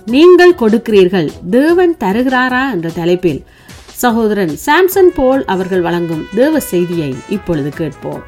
நீங்கள் கொடுக்கிறீர்கள் தேவன் தருகிறாரா என்ற தலைப்பில் சகோதரன் சாம்சன் போல் அவர்கள் வழங்கும் தேவ செய்தியை இப்பொழுது கேட்போம்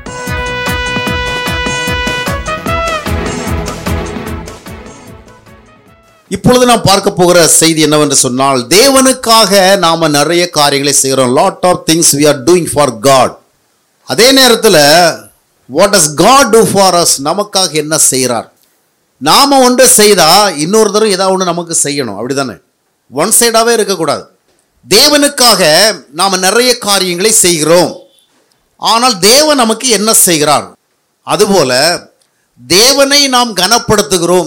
இப்பொழுது நாம் பார்க்க போகிற செய்தி என்னவென்று சொன்னால் தேவனுக்காக நாம நிறைய காரியங்களை செய்கிறோம் lot of things we are doing for God அதே நேரத்தில் what does God do for us நமக்காக என்ன செய்கிறார் நாம ஒன்று செய்தா இன்னொருத்தரும் ஏதாவது ஒன்று நமக்கு செய்யணும் அப்படிதானே ஒன் சைடாகவே இருக்கக்கூடாது தேவனுக்காக நாம் நிறைய காரியங்களை செய்கிறோம் ஆனால் தேவன் நமக்கு என்ன செய்கிறார் அதுபோல தேவனை நாம் கனப்படுத்துகிறோம்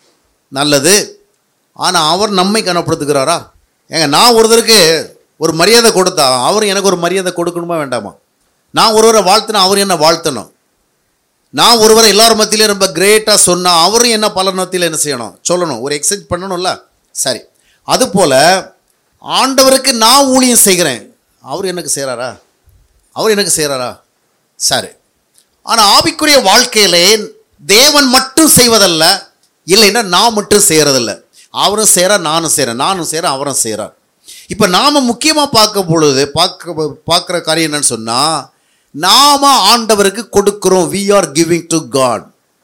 நல்லது ஆனால் அவர் நம்மை கனப்படுத்துகிறாரா ஏங்க நான் ஒருத்தருக்கு ஒரு மரியாதை கொடுத்தா அவர் எனக்கு ஒரு மரியாதை கொடுக்கணுமா வேண்டாமா நான் ஒருவரை வாழ்த்தினா அவர் என்ன வாழ்த்தணும் நான் ஒருவரை எல்லார் மத்தியிலும் ரொம்ப கிரேட்டாக சொன்னால் அவரும் என்ன பல மத்தியில் என்ன செய்யணும் சொல்லணும் ஒரு எக்ஸசைஸ் பண்ணணும்ல சரி அதுபோல் ஆண்டவருக்கு நான் ஊழியம் செய்கிறேன் அவர் எனக்கு செய்கிறாரா அவர் எனக்கு செய்கிறாரா சரி ஆனால் ஆவிக்குரிய வாழ்க்கையிலே தேவன் மட்டும் செய்வதல்ல இல்லைன்னா நான் மட்டும் செய்கிறதில்ல அவரும் செய்கிறார் நானும் செய்கிறேன் நானும் செய்கிறேன் அவரும் செய்கிறார் இப்போ நாம் முக்கியமாக பார்க்க பொழுது பார்க்க பார்க்குற காரியம் என்னன்னு சொன்னால் நாம ஆண்டவருக்கு கொடுக்கிறோம் we are giving to God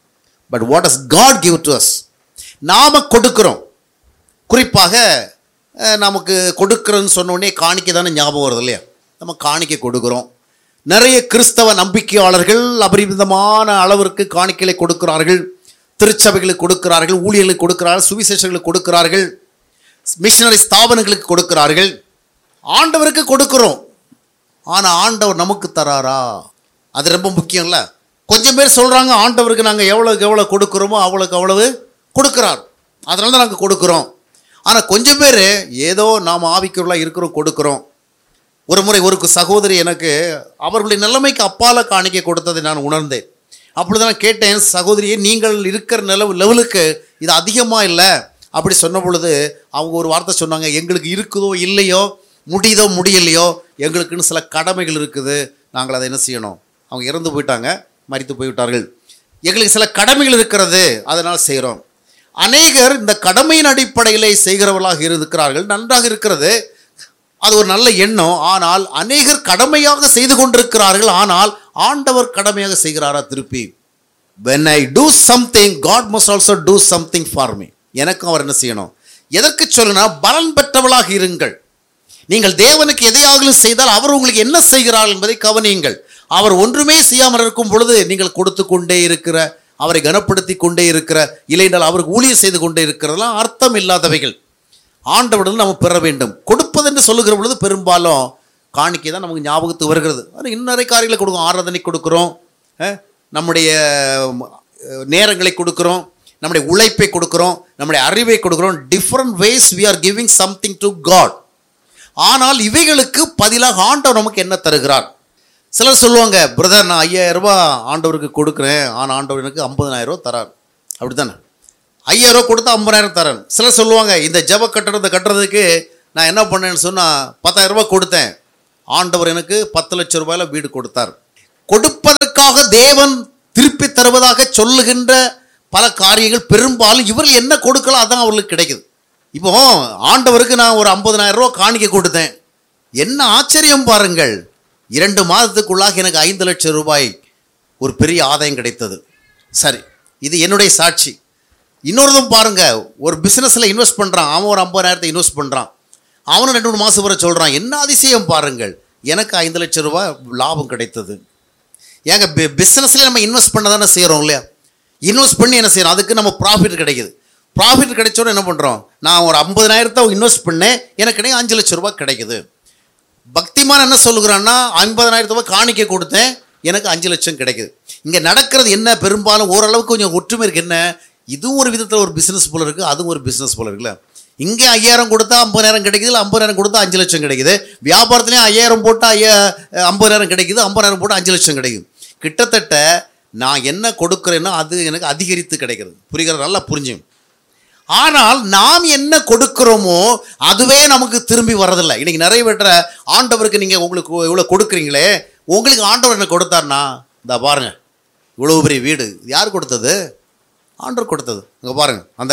but what is God give to us நாம் கொடுக்கிறோம் குறிப்பாக அஹ், நமக்கு கொடுக்குறோன்னு சொன்ன உடனே காணிக்கை தானே ஞாபகம் வருது இல்லையா நம்ம காணிக்கை கொடுக்குறோம் நிறைய கிறிஸ்தவ நம்பிக்கையாளர்கள் அபரிமிதமான அளவிற்கு காணிக்கைகளை கொடுக்கிறார்கள் திருச்சபைகளுக்கு கொடுக்கிறார்கள் ஊழியர்களுக்கு கொடுக்கிறார்கள் சுவிசேஷங்களுக்கு கொடுக்கிறார்கள் மிஷனரி ஸ்தாபனங்களுக்கு கொடுக்கிறார்கள் ஆண்டவருக்கு கொடுக்கிறோம் ஆனால் ஆண்டவர் நமக்கு தராரா அது ரொம்ப முக்கியம்ல கொஞ்சம் பேர் சொல்கிறாங்க ஆண்டவருக்கு நாங்கள் எவ்வளோக்கு எவ்வளோ கொடுக்குறோமோ அவ்வளோக்கு அவ்வளவு கொடுக்குறார் அதனால தான் நாங்கள் கொடுக்குறோம் ஆனால் கொஞ்சம் பேர் ஏதோ நாம் ஆவிக்குள்ளாக இருக்கிறோம் கொடுக்குறோம் ஒரு முறை ஒரு சகோதரி எனக்கு அவர்களுடைய நிலைமைக்கு அப்பால காணிக்கை கொடுத்ததை நான் உணர்ந்தேன் அப்பொழுது நான் கேட்டேன் சகோதரியே நீங்கள் இருக்கிற நிலவு லெவலுக்கு இது அதிகமாக இல்லை அப்படி சொன்ன பொழுது அவங்க ஒரு வார்த்தை சொன்னாங்க எங்களுக்கு இருக்குதோ இல்லையோ முடியுதோ முடியலையோ எங்களுக்குன்னு சில கடமைகள் இருக்குது நாங்கள் அதை என்ன செய்யணும் அவங்க இறந்து போயிட்டாங்க மரித்து போய்விட்டார்கள் எங்களுக்கு சில கடமைகள் இருக்கிறது அதனால் செய்கிறோம் அநேகர் இந்த கடமையின் அடிப்படையில் செய்கிறவர்களாக இருக்கிறார்கள் நன்றாக இருக்கிறது அது ஒரு நல்ல எண்ணம் ஆனால் அநேகர் கடமையாக செய்து கொண்டிருக்கிறார்கள் ஆனால் ஆண்டவர் கடமையாக செய்கிறாரா திருப்பி when I do something God must also do something for me எனக்கும் அவர் என்ன செய்யணும் எதற்கு சொல்லுனா பலன் பெற்றவளாக இருங்கள் நீங்கள் தேவனுக்கு எதையாகலும் செய்தால் அவர் உங்களுக்கு என்ன செய்கிறார் என்பதை கவனியுங்கள் அவர் ஒன்றுமே செய்யாமல் இருக்கும் பொழுது நீங்கள் கொடுத்து கொண்டே இருக்கிற அவரை கனப்படுத்தி கொண்டே இருக்கிற இல்லைஎன்றால் அவருக்கு ஊழியம் செய்து கொண்டே இருக்கிறதெல்லாம் அர்த்தம் இல்லாதவைகள் ஆண்டவரிடம் நம்ம பெற வேண்டும் கொடுப்பது என்று சொல்லுகிற பொழுது பெரும்பாலும் காணிக்கை தான் நமக்கு ஞாபகத்துக்கு வருகிறது ஆனால் இன்னும் நிறைய காரியங்களை கொடுக்கும் ஆராதனை கொடுக்குறோம் அஹ், நம்முடைய அஹ், நேரங்களை கொடுக்குறோம் நம்முடைய உழைப்பை கொடுக்குறோம் நம்முடைய அறிவை கொடுக்குறோம் different ways we are giving something to God ஆனால் இவைகளுக்கு பதிலாக ஆண்டவர் நமக்கு என்ன தருகிறார் சிலர் சொல்லுவாங்க பிரதர் நான் ஐயாயிரம் ரூபாய் ஆண்டவருக்கு கொடுக்குறேன் ஆனால் ஆண்டவர் எனக்கு 50000 ரூபாய் தரார் அப்படி தானே ஐயாயிரம் ரூபாய் கொடுத்தா ஐம்பதாயிரம் தரேன் சிலர் சொல்லுவாங்க இந்த ஜெப கட்டடத்தை கட்டுறதுக்கு நான் என்ன பண்ணேன்னு சொன்னால் பத்தாயிரம் ரூபாய் கொடுத்தேன் ஆண்டவர் எனக்கு பத்து லட்சம் ரூபாயில வீடு கொடுத்தார் கொடுப்பதற்காக தேவன் திருப்பி தருவதாக சொல்லுகின்ற பல காரியங்கள் பெரும்பாலும் இவர்கள் என்ன கொடுக்கலாம் அதான் அவர்களுக்கு கிடைக்குது இப்போ ஆண்டவருக்கு நான் ஒரு 50000 ரூபாய் காணிக்கை கொடுத்தேன் என்ன ஆச்சரியம் பாருங்கள் இரண்டு மாதத்துக்குள்ளாக எனக்கு ஐந்து லட்சம் ரூபாய் ஒரு பெரிய ஆதாயம் கிடைத்தது சரி இது என்னுடைய சாட்சி இன்னொருதும் பாருங்க ஒரு பிஸ்னஸில் இன்வெஸ்ட் பண்ணுறான் அவன் ஒரு ஐம்பதாயிரத்தை இன்வெஸ்ட் பண்ணுறான் அவனும் ரெண்டு மூணு மாதம் வரை சொல்கிறான் என்ன அதிசயம் பாருங்கள் எனக்கு ஐந்து லட்சம் ரூபாய் லாபம் கிடைத்தது ஏங்க பிஸ்னஸில் நம்ம இன்வெஸ்ட் பண்ண தானே செய்கிறோம் இல்லையா இன்வெஸ்ட் பண்ணி என்ன செய்கிறோம் அதுக்கு நம்ம ப்ராஃபிட் கிடைக்குது ப்ராஃபிட் கிடைச்சோட என்ன பண்ணுறோம் நான் ஒரு ஐம்பதாயிரத்தை இன்வெஸ்ட் பண்ணேன் எனக்கு கிடைக்கும் அஞ்சு லட்சம் ரூபாய் கிடைக்குது பக்திமான் என்ன சொல்லுகிறான்னா ஐம்பதனாயிரத்து ரூபாய் காணிக்கை கொடுத்தேன் எனக்கு அஞ்சு லட்சம் கிடைக்குது இங்கே நடக்கிறது என்ன பெரும்பாலும் ஓரளவுக்கு கொஞ்சம் ஒற்றுமை இருக்கு என்ன இதுவும் ஒரு விதத்தில் ஒரு பிஸ்னஸ் போல இருக்குது அதுவும் ஒரு பிஸ்னஸ் போல இருக்குல்ல இங்கே ஐயாயிரம் கொடுத்தா ஐம்பதாயிரம் கிடைக்குது இல்லை ஐம்பதாயிரம் கொடுத்தா அஞ்சு லட்சம் கிடைக்குது வியாபாரத்துலேயும் ஐயாயிரம் போட்டால் ஐயா ஐம்பதாயிரம் கிடைக்குது ஐம்பதாயிரம் போட்டால் அஞ்சு லட்சம் கிடைக்குது கிட்டத்தட்ட நான் என்ன கொடுக்குறேனோ அது எனக்கு அதிகரித்து கிடைக்கிறது புரிகிறது நல்லா புரிஞ்சும் ஆனால் நாம் என்ன கொடுக்கிறோமோ அதுவே நமக்கு திரும்பி வரதில்லை இன்னைக்கு நிறைய பேற்ற ஆண்டவருக்கு நீங்கள் உங்களுக்கு இவ்வளோ கொடுக்குறீங்களே உங்களுக்கு ஆண்டவர் என்ன கொடுத்தாருனா இந்த பாருங்க இவ்வளோ பெரிய வீடு இது யார் கொடுத்தது ஆண்டவர் கொடுத்தது இங்கே பாருங்க அந்த கார்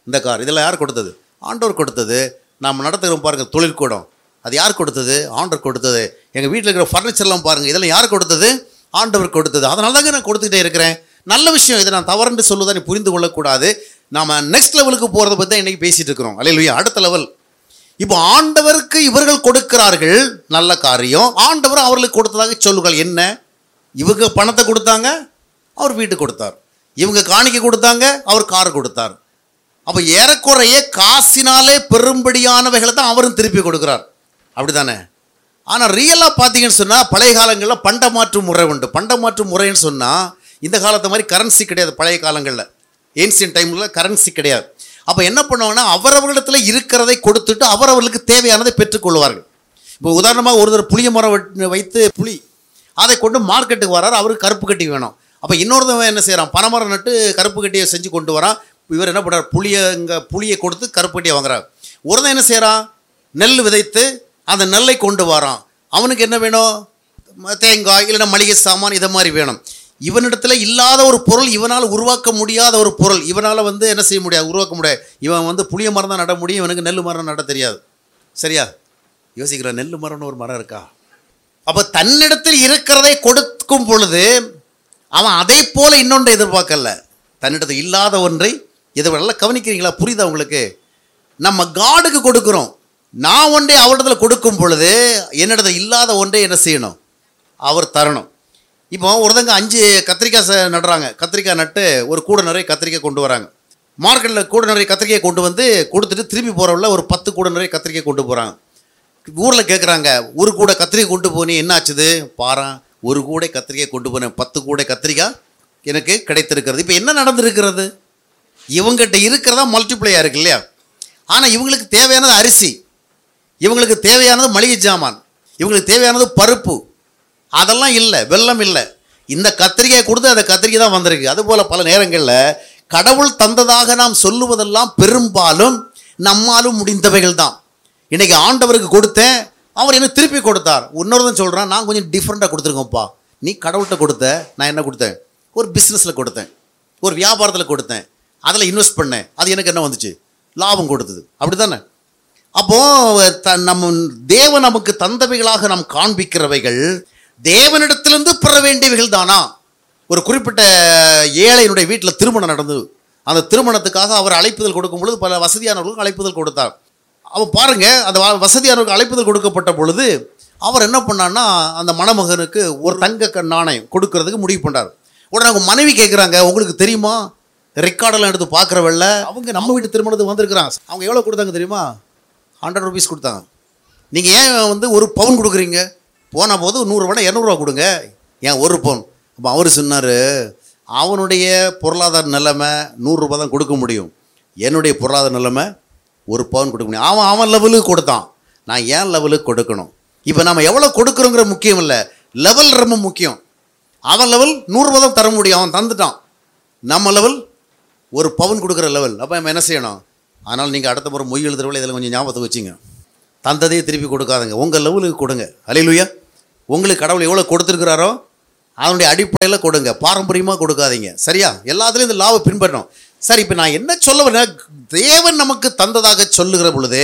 இந்த கார் இதெல்லாம் யார் கொடுத்தது ஆண்டவர் கொடுத்தது நாம் நடத்துகிறோம் பாருங்கள் தொழிற்கூடம் அது யார் கொடுத்தது ஆண்டவர் கொடுத்தது எங்கள் வீட்டில் இருக்கிற ஃபர்னிச்சர்லாம் பாருங்கள் இதெல்லாம் யார் கொடுத்தது ஆண்டவர் கொடுத்தது அதனால தாங்க நான் கொடுத்துக்கிட்டே இருக்கிறேன் நல்ல விஷயம் இதை நான் தவறுன்னு சொல்லுவதை நீ புரிந்து கொள்ளக்கூடாது நாம் நெக்ஸ்ட் லெவலுக்கு போகிறத பற்றி தான் இன்றைக்கி பேசிகிட்டு இருக்கிறோம் அல்லையா அடுத்த லெவல் இப்போ ஆண்டவருக்கு இவர்கள் கொடுக்கிறார்கள் நல்ல காரியம் ஆண்டவர் அவர்களுக்கு கொடுத்ததாக சொல்லுங்கள் என்ன இவங்க பணத்தை கொடுத்தாங்க அவர் வீட்டு கொடுத்தார் இவங்க காணிக்கை கொடுத்தாங்க அவர் கார் கொடுத்தார் அப்போ ஏறக்குறைய காசினாலே பெரும்படியானவைகளை தான் அவரும் திருப்பி கொடுக்குறார் அப்படிதானே ஆனால் ரியலாக பார்த்தீங்கன்னு சொன்னால் பழைய காலங்களில் பண்ட மாற்று முறை உண்டு பண்ட மாற்று முறைன்னு சொன்னால் இந்த காலத்து மாதிரி கரன்சி கிடையாது பழைய காலங்களில் ஏன்சியன் டைமில் கரன்சி கிடையாது அப்போ என்ன பண்ணுவாங்கன்னா அவரவர்களிடத்தில் இருக்கிறதை கொடுத்துட்டு அவரவர்களுக்கு தேவையானதை பெற்றுக்கொள்வார்கள் இப்போ உதாரணமாக ஒருத்தர் புளிய மரம் வெட்- வைத்து புளி அதை கொண்டு மார்க்கெட்டுக்கு வரார் அவருக்கு கருப்பு கட்டி வேணும் அப்போ இன்னொருத்தவன் என்ன செய்கிறான் பனைமரம் நட்டு கருப்பு கட்டியை செஞ்சு கொண்டு வரான் இவர் என்ன பண்ணுறார் புளியை இங்கே புளியை கொடுத்து கருப்பு கட்டியை வாங்குறார் ஒருத்தன் என்ன செய்கிறான் நெல் விதைத்து அந்த நெல்லை கொண்டு வரான் அவனுக்கு என்ன வேணும் ம- தேங்காய் இல்லைன்னா மளிகை சாமான் இதை மாதிரி வேணும் இவனிடத்துல இல்லாத ஒரு பொருள் இவனால் உருவாக்க முடியாத ஒரு பொருள் இவனால் வந்து என்ன செய்ய முடியாது உருவாக்க முடியாது இவன் வந்து புளிய மரம் தான் நட முடியும் இவனுக்கு நெல் மரம் நட தெரியாது சரியா யோசிக்கிற நெல் மரம்னு ஒரு மரம் இருக்கா அப்போ தன்னிடத்தில் இருக்கிறதை கொடுக்கும் பொழுது அவன் அதை போல இன்னொன்றை எதிர்பார்க்கல தன்னிடத்தில் இல்லாத ஒன்றை எது நல்லா கவனிக்கிறீங்களா புரியுதா உங்களுக்கு நம்ம காடுக்கு கொடுக்குறோம் நான் ஒன்றை அவரிடத்துல கொடுக்கும் பொழுது என்னிடத்தில் இல்லாத ஒன்றை என்ன செய்யணும் அவர் தரணும் இப்போ ஒருத்தங்க அஞ்சு கத்திரிக்காய் ச- நடுறாங்க கத்திரிக்காய் நட்டு ஒரு கூட நிறைய கத்திரிக்காய் கொண்டு வராங்க மார்க்கெட்டில் கூட நிறைய கத்திரிக்காய் கொண்டு வந்து கொடுத்துட்டு திருப்பி போகிறவள்ள ஒரு பத்து கூட நிறைய கத்திரிக்காய் கொண்டு போகிறாங்க ஊரில் கேட்குறாங்க ஒரு கூட கத்திரிக்காய் கொண்டு போனி என்ன ஆச்சுது பாரேன் ஒரு கூடை கத்திரிக்காய் கொண்டு போனேன் பத்து கூடை கத்திரிக்காய் எனக்கு கிடைத்திருக்கிறது இப்போ என்ன நடந்திருக்கிறது இவங்ககிட்ட இருக்கிறதா மல்டிப்ளையாக இருக்கு இல்லையா ஆனால் இவங்களுக்கு தேவையானது அரிசி இவங்களுக்கு தேவையானது மளிகை ஜாமான் இவங்களுக்கு தேவையானது பருப்பு அதெல்லாம் இல்லை வெள்ளம் இல்லை இந்த கத்திரிக்காய் கொடுத்து அந்த கத்திரிக்காய் தான் வந்திருக்கு அதுபோல் பல நேரங்களில் கடவுள் தந்ததாக நாம் சொல்லுவதெல்லாம் பெரும்பாலும் நம்மாலும் முடிந்தவைகள் தான் இன்னைக்கு ஆண்டவருக்கு கொடுத்தேன் அவர் என்ன திருப்பி கொடுத்தார் இன்னொருத்தன் சொல்கிறான் நான் கொஞ்சம் டிஃப்ரெண்ட்டாக கொடுத்துருக்கோம்ப்பா நீ கடவுள்கிட்ட கொடுத்த நான் என்ன கொடுத்தேன் ஒரு பிஸ்னஸில் கொடுத்தேன் ஒரு வியாபாரத்தில் கொடுத்தேன் அதில் இன்வெஸ்ட் பண்ணேன் அது எனக்கு என்ன வந்துச்சு லாபம் கொடுத்தது அப்படி தானே அப்போ த நம்ம தேவன் நமக்கு தந்தவைகளாக நாம் காண்பிக்கிறவைகள் தேவனிடத்திலிருந்து பெற வேண்டியவைகள் தானா ஒரு குறிப்பிட்ட ஏழையினுடைய வீட்டில் திருமணம் நடந்தது அந்த திருமணத்துக்காக அவர் அழைப்புதல் கொடுக்கும் பொழுது பல வசதியானவர்களுக்கு அழைப்புதல் கொடுத்தார் அவன் பாருங்க அந்த வ- வசதியானவருக்கு அழைப்புதல் கொடுக்கப்பட்ட பொழுது அவர் என்ன பண்ணான்னா அந்த மணமகனுக்கு ஒரு தங்க க- நாணயம் கொடுக்கறதுக்கு முடிவு பண்ணார் உடனே அவங்க மனைவி கேட்குறாங்க உங்களுக்கு தெரியுமா ரெக்கார்டெல்லாம் எடுத்து பார்க்குறவல்ல அவங்க நம்ம வீட்டு திருமணத்துக்கு வந்திருக்கிறாங்க அவங்க எவ்வளோ கொடுத்தாங்க தெரியுமா ஹண்ட்ரட் ருபீஸ் கொடுத்தாங்க நீங்கள் ஏன் வந்து ஒரு பவுன் கொடுக்குறீங்க போன போது நூறுரூவா இரநூறுவா கொடுங்க ஏன் ஒரு பவுன் அப்போ அவர் சொன்னார் அவனுடைய பொருளாதார நிலைமை நூறுரூபா தான் கொடுக்க முடியும் என்னுடைய பொருளாதார நிலைமை ஒரு பவுன் கொடுக்க முடியும் அவன் அவன் லெவலுக்கு கொடுத்தான் நான் ஏன் லெவலுக்கு கொடுக்கணும் இப்போ நம்ம எவ்வளோ கொடுக்குறோங்கிற முக்கியம் இல்லை லெவல் ரொம்ப முக்கியம் அவன் லெவல் நூறுரூவா தான் தர முடியும் அவன் தந்துட்டான் நம்ம லெவல் ஒரு பவுன் கொடுக்குற லெவல் அப்போ நம்ம என்ன செய்யணும் அதனால் நீங்கள் அடுத்த முறை மொய் எழுதுறவளை இதில் கொஞ்சம் ஞாபகத்தை வச்சுங்க தந்ததையே திருப்பி கொடுக்காதுங்க உங்கள் லெவலுக்கு கொடுங்க அலையிலுயா உங்களுக்கு கடவுள் எவ்வளோ கொடுத்துருக்கிறாரோ அதனுடைய அடிப்படையில் கொடுங்க பாரம்பரியமாக கொடுக்காதீங்க சரியா எல்லாத்துலேயும் இந்த லாவை பின்பற்றணும் சரி இப்போ நான் என்ன சொல்ல வரேன் தேவன் நமக்கு தந்ததாக சொல்லுகிற பொழுது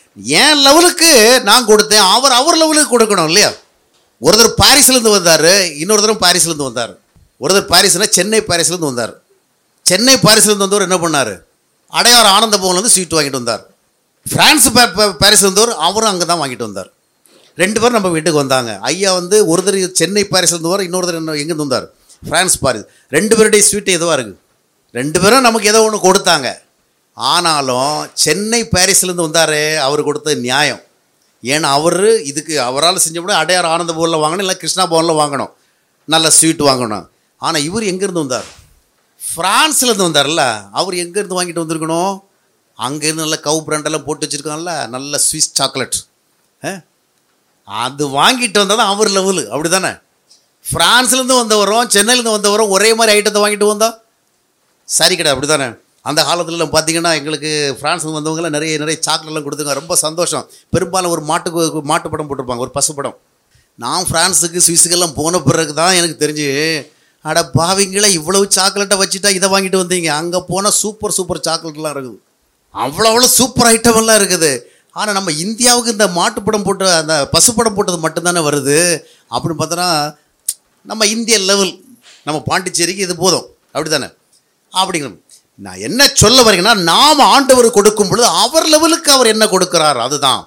என் லெவலுக்கு நான் கொடுத்தேன் அவர் அவர் லெவலுக்கு கொடுக்கணும் இல்லையா ஒருத்தர் பாரிஸ்லேருந்து வந்தார் இன்னொருத்தரும் பாரிஸ்லேருந்து வந்தார் ஒருத்தர் பாரிஸ்னா சென்னை பாரிஸ்லேருந்து வந்தார் சென்னை பாரிஸ்லேருந்து வந்தவர் என்ன பண்ணார் அடையார் ஆனந்த பவன்லேருந்து ஸ்வீட் வாங்கிட்டு வந்தார் பிரான்ஸ் பா- பா- பாரிஸ் வந்தவர் அவரும் அங்கே தான் வாங்கிட்டு வந்தார் ரெண்டு பேரும் நம்ம வீட்டுக்கு வந்தாங்க ஐயா வந்து ஒருத்தர் சென்னை பாரிஸ்லேருந்து வர இன்னொருத்தர் என்ன எங்கேருந்து வந்தார் பிரான்ஸ் பாரிஸ் ரெண்டு பேருடைய ஸ்வீட்டு எதுவாக இருக்குது ரெண்டு பேரும் நமக்கு ஏதோ ஒன்று கொடுத்தாங்க ஆனாலும் சென்னை பாரிஸ்லேருந்து வந்தார் அவர் கொடுத்தது நியாயம் ஏன்னா அவர் இதுக்கு அவரால் செஞ்ச முடியும் அடையார் ஆனந்த பவனில் வாங்கணும் இல்லை கிருஷ்ணா பவனில் வாங்கணும் நல்ல ஸ்வீட் வாங்கணும் ஆனால் இவர் எங்கேருந்து வந்தார் ஃப்ரான்ஸ்லேருந்து வந்தார்ல அவர் எங்கேருந்து வாங்கிட்டு வந்திருக்கணும் அங்கேருந்து நல்ல கவு பிராண்டெல்லாம் போட்டு வச்சுருக்காங்கல்ல நல்ல ஸ்விஸ் சாக்லேட் அது வாங்கிட்டு வந்தால் தான் அவர் லெவலு அப்படி தானே ஃப்ரான்ஸ்லேருந்து வந்தவரும் சென்னையிலேருந்து வந்தவரும் ஒரே மாதிரி ஐட்டத்தை வாங்கிட்டு வந்தோம் சரி கிடையாது அப்படி தானே அந்த காலத்துல பார்த்தீங்கன்னா எங்களுக்கு ஃப்ரான்ஸ்லேருந்து வந்தவங்களாம் நிறைய நிறைய சாக்லேட்லாம் கொடுத்துங்க ரொம்ப சந்தோஷம் பெரும்பாலும் ஒரு மாட்டுக்கு மாட்டு படம் போட்டிருப்பாங்க ஒரு பசு படம் நான் ஃப்ரான்ஸுக்கு சுவிஸுக்கெல்லாம் போன பிறகு தான் எனக்கு தெரிஞ்சு அட பாவிங்களே இவ்வளவு சாக்லேட்டை வச்சுட்டா இதை வாங்கிட்டு வந்தீங்க அங்கே போனால் சூப்பர் சூப்பர் சாக்லேட்லாம் இருக்குது அவ்வளோ அவ்வளோ சூப்பர் ஐட்டம் எல்லாம் இருக்குது ஆனால் நம்ம இந்தியாவுக்கு இந்த மாட்டுப்படம் போட்டு அந்த பசுப்படம் போட்டது மட்டும்தானே வருது அப்படின்னு பார்த்தோன்னா நம்ம இந்திய லெவல் நம்ம பாண்டிச்சேரிக்கு இது போதும் அப்படி தானே அப்படிங்கிற நான் என்ன சொல்ல வரீங்கன்னா நாம் ஆண்டவர் கொடுக்கும் பொழுது அவர் லெவலுக்கு அவர் என்ன கொடுக்கிறார் அதுதான்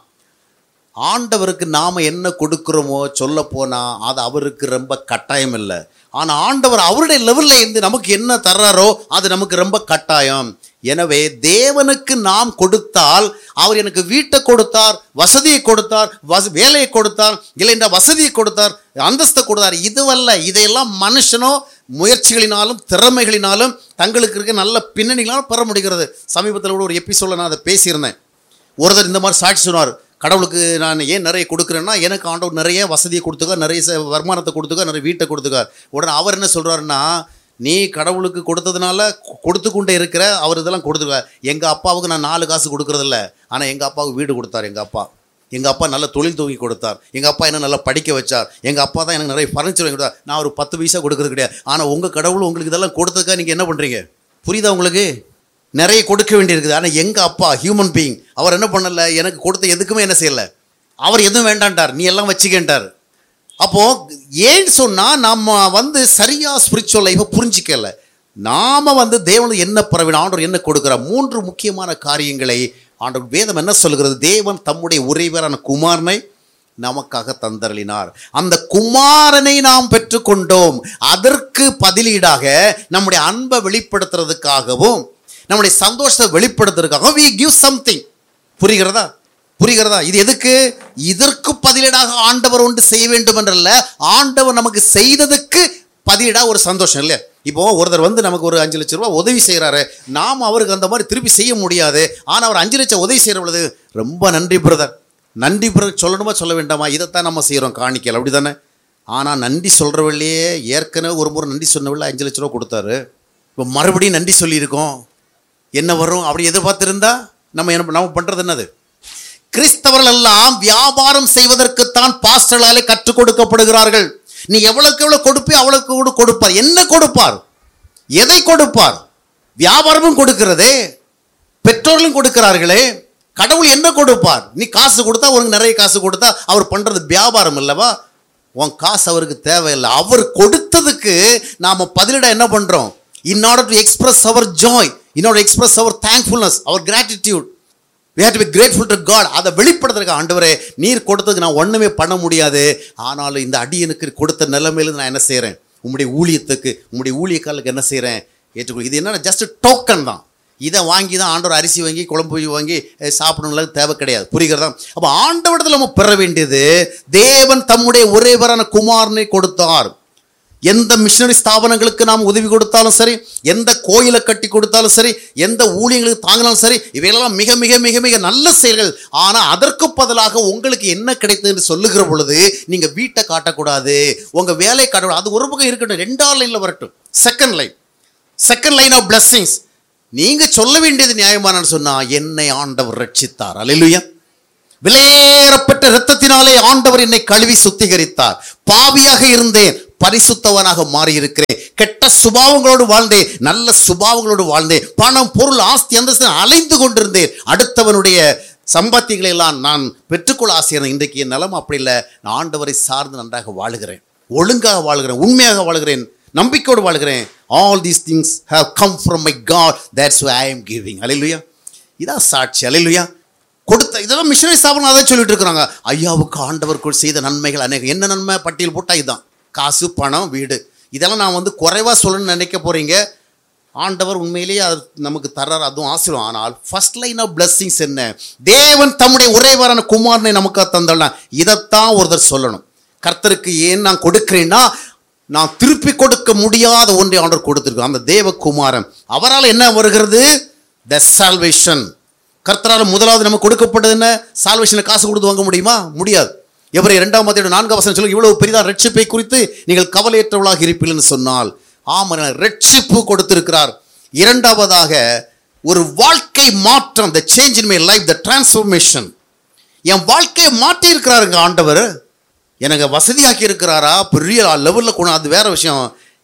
ஆண்டவருக்கு நாம் என்ன கொடுக்குறோமோ சொல்ல போனால் அது அவருக்கு ரொம்ப கட்டாயம் இல்லை ஆனால் ஆண்டவர் அவருடைய லெவலில் இருந்து நமக்கு என்ன தர்றாரோ அது நமக்கு ரொம்ப கட்டாயம் எனவே தேவனுக்கு நாம் கொடுத்தால் அவர் எனக்கு வீட்டை கொடுத்தார் வசதியை கொடுத்தார் வச வேலையை கொடுத்தார் இல்லைன்ற வசதியை கொடுத்தார் அந்தஸ்தை கொடுத்தார் இதுவல்ல இதையெல்லாம் மனுஷனோ முயற்சிகளினாலும் திறமைகளினாலும் தங்களுக்கு இருக்க நல்ல பின்னணிகளாலும் பெற முடிகிறது சமீபத்தில் கூட ஒரு எபிசோடில் நான் அதை பேசியிருந்தேன் ஒருத்தர் இந்த மாதிரி சாட்சி சொன்னார் கடவுளுக்கு நான் ஏன் நிறைய கொடுக்குறேன்னா எனக்கு ஆண்டவர் நிறைய வசதியை கொடுத்துக்க நிறைய ச- வருமானத்தை கொடுத்துக்க நிறைய வீட்டை கொடுத்துக்க உடனே அவர் என்ன சொல்கிறாருன்னா நீ கடவுளுக்கு கொடுத்ததுனால கொ- கொடுத்து கொண்டே இருக்கிற அவர் இதெல்லாம் கொடுத்துருக்க எங்கள் அப்பாவுக்கு நான் நாலு காசு கொடுக்கறதில்ல ஆனால் எங்கள் அப்பாவுக்கு வீடு கொடுத்தார் எங்கள் அப்பா எங்கள் அப்பா நல்ல தொழில் துவங்கி கொடுத்தார் எங்கள் அப்பா என்ன நல்லா படிக்க வச்சார் எங்கள் அப்பா தான் எனக்கு நிறைய ஃபர்னிச்சர் வாங்கி கொடுத்தார் நான் ஒரு பத்து பைசா கொடுக்கறது கிடையாது ஆனால் உங்கள் கடவுள் உங்களுக்கு இதெல்லாம் கொடுத்ததுக்காக நீங்கள் என்ன பண்ணுறீங்க புரியுதா உங்களுக்கு நிறைய கொடுக்க வேண்டியிருக்குது ஆனால் எங்கள் அப்பா ஹியூமன் பீயிங் அவர் என்ன பண்ணல எனக்கு கொடுத்த எதுக்குமே என்ன செய்யலை அவர் எதுவும் வேண்டான்ட்டார் நீ எல்லாம் வச்சுக்கேன்ட்டார் அப்போது ஏன்னு சொன்னால் நம்ம வந்து சரியாக ஸ்பிரிச்சுவல் லைஃப்பை புரிஞ்சிக்கல நாம் வந்து தேவன் என்ன பரவின ஆண்டவர் என்ன கொடுக்குறார் மூன்று முக்கியமான காரியங்களை ஆண்டவர் வேதம் என்ன சொல்கிறது தேவன் தம்முடைய உறைவரான குமாரனை நமக்காக தந்தரளினார் அந்த குமாரனை நாம் பெற்றுக்கொண்டோம் அதற்கு பதிலீடாக நம்முடைய அன்பை வெளிப்படுத்துறதுக்காகவும் நம்முடைய சந்தோஷத்தை வெளிப்படுத்துறதுக்காகவும் we give சம்திங் புரிகிறதா புரிகிறதா இது எதுக்கு இதற்கு பதிலீடாக ஆண்டவர் ஒன்று செய்ய வேண்டும் என்றல்ல ஆண்டவர் நமக்கு செய்ததுக்கு பதிலீடாக ஒரு சந்தோஷம் இல்லை இப்போ ஒருத்தர் வந்து நமக்கு ஒரு அஞ்சு லட்ச ரூபா உதவி செய்கிறாரு நாம் அவருக்கு அந்த மாதிரி திருப்பி செய்ய முடியாது ஆனால் அவர் அஞ்சு லட்சம் உதவி செய்கிற பொழுது ரொம்ப நன்றி பிரதர் நன்றி பிரதர் சொல்லணுமா சொல்ல வேண்டாமா இதைத்தான் நம்ம செய்கிறோம் காணிக்கல் அப்படி தானே ஆனால் நன்றி சொல்கிறவள்ளையே ஏற்கனவே ஒரு முறை நன்றி சொன்னவள்ள அஞ்சு லட்ச ரூபா கொடுத்தாரு இப்போ மறுபடியும் நன்றி சொல்லியிருக்கோம் என்ன வரும் அப்படி எதிர்பார்த்திருந்தா நம்ம என்ன நம்ம பண்ணுறது என்னது கிறிஸ்தவர்கள் எல்லாம் வியாபாரம் செய்வதற்குத்தான் பாஸ்டர்களாலே கற்றுக் கொடுக்கப்படுகிறார்கள் நீ எவ்வளவுக்கு எவ்வளவு கொடுப்பே அவ்வளவுக்கு கூட கொடுப்பார் என்ன கொடுப்பார் எதை கொடுப்பார் வியாபாரமும் கொடுக்கிறதே பெற்றோர்களும் கொடுக்கிறார்களே கடவுள் என்ன கொடுப்பார் நீ காசு கொடுத்தா உனக்கு நிறைய காசு கொடுத்தா அவர் பண்றது வியாபாரம் இல்லவா உன் காசு அவருக்கு தேவையில்லை அவர் கொடுத்ததுக்கு நாம பதிலிட என்ன பண்றோம் in order to express our joy in order express our thankfulness our gratitude we have to be grateful to God அதை வெளிப்படுத்துறதுக்கு ஆண்டவரே நீர் கொடுத்ததுக்கு நான் ஒன்றுமே பண்ண முடியாது ஆனாலும் இந்த அடியனுக்கு கொடுத்த நிலைமையில நான் என்ன செய்கிறேன் உம்முடைய ஊழியத்துக்கு உம்முடைய ஊழியக்காரர்களுக்கு என்ன செய்கிறேன் ஏற்றுக்கொள் இது என்னன்னா ஜஸ்ட் டோக்கன் தான் இதை வாங்கி தான் ஆண்டவர் அரிசி வாங்கி குழம்பு வாங்கி அஹ், சாப்பிடணும்லாம் தேவை கிடையாது புரிகிறதா அப்போ ஆண்டவரத்தில் நம்ம பெற வேண்டியது தேவன் தம்முடைய ஒரே வரான குமாரனை கொடுத்தார் எந்த மிஷனரி ஸ்தாபனங்களுக்கு நாம் உதவி கொடுத்தாலும் சரி எந்த கோயிலை கட்டி கொடுத்தாலும் சரி எந்த ஊழியங்களுக்கு தாங்கினாலும் சரி இவையெல்லாம் மிக மிக மிக மிக நல்ல செயல்கள் ஆனால் அதற்கு பதிலாக உங்களுக்கு என்ன கிடைத்தது என்று சொல்லுகிற பொழுது நீங்கள் வீட்டை காட்டக்கூடாது உங்கள் வேலை காட்டக்கூடாது அது ஒரு பக்கம் இருக்கட்டும் ரெண்டாவது லைனில் வரட்டும் second line second line of blessings நீங்க சொல்ல வேண்டியது நியாயமானு சொன்னா என்னை ஆண்டவர் ரட்சித்தார் அல்லேலூயா விலையேறப்பட்ட இரத்தத்தினாலே ஆண்டவர் என்னை கழுவி சுத்திகரித்தார் பாவியாக இருந்தேன் பரிசுத்தவனாக மாறியிருக்கிறேன் கெட்ட சுபாவங்களோடு வாழ்ந்தேன் நல்ல சுபாவங்களோடு வாழ்ந்தேன் பணம் பொருள் ஆஸ்தி அந்தஸ்து அலைந்து கொண்டிருந்தேன் அடுத்தவனுடைய சம்பாத்தியங்களை எல்லாம் நான் பெற்றுக்கொள்ள ஆசையிருந்தேன் இன்றைக்கு என் நிலம் அப்படி இல்லை நான் ஆண்டவரை சார்ந்து நன்றாக வாழுகிறேன் ஒழுங்காக வாழ்கிறேன் உண்மையாக வாழ்கிறேன் நம்பிக்கையோடு வாழ்கிறேன் all these things have come from my God that's I am giving அலையிலுயா இதான் சாட்சி அலையிலுயா கொடுத்த இதெல்லாம் மிஷனரி ஸ்தாபனம் அதான் சொல்லிட்டு இருக்கிறாங்க ஐயாவுக்கு ஆண்டவருக்குள் செய்த நன்மைகள் அநேகம் என்ன நன்மை பட்டியல் போட்டால் இதுதான் காசு பணம் வீடு இதெல்லாம் நான் வந்து குறைவாக சொல்லணும்னு நினைக்க போகிறீங்க ஆண்டவர் உண்மையிலேயே அது நமக்கு தர்றார் அதுவும் ஆசீர்வாதம் ஆனால் ஃபர்ஸ்ட் லைன் ஆஃப் blessings என்ன தேவன் தம்முடைய உறைவரான குமாரனை நமக்கு தந்தலாம் இதைத்தான் ஒருத்தர் சொல்லணும் கர்த்தருக்கு ஏன் நான் கொடுக்கிறேன்னா நான் திருப்பி கொடுக்க முடியாத ஒன்றை ஆண்டவர் கொடுத்திருக்கோம் அந்த தேவகுமாரன் அவரால் என்ன வருகிறது த சால்வேஷன் கர்த்தரால் முதலாவது நமக்கு கொடுக்கப்பட்டது என்ன சால்வேஷனை காசு கொடுத்து வாங்க முடியுமா முடியாது எவரை இரண்டாம் மத்தியோட நான்காம் வசனம் சொல்லி இவ்வளவு பெரிதான ரட்சிப்பை குறித்து நீங்கள் கவலையற்றவளாக இருப்பீர்கள்னு சொன்னால் ஆமாம் ரட்சிப்பு கொடுத்திருக்கிறார் இரண்டாவதாக ஒரு வாழ்க்கை மாற்றம் the change in my life the transformation என் வாழ்க்கையை மாற்றி இருக்கிறாருங்க ஆண்டவர் எனக்கு வசதியாக்கி இருக்கிறாரா பெரிய லெவலில் கொண்டு அது வேற விஷயம்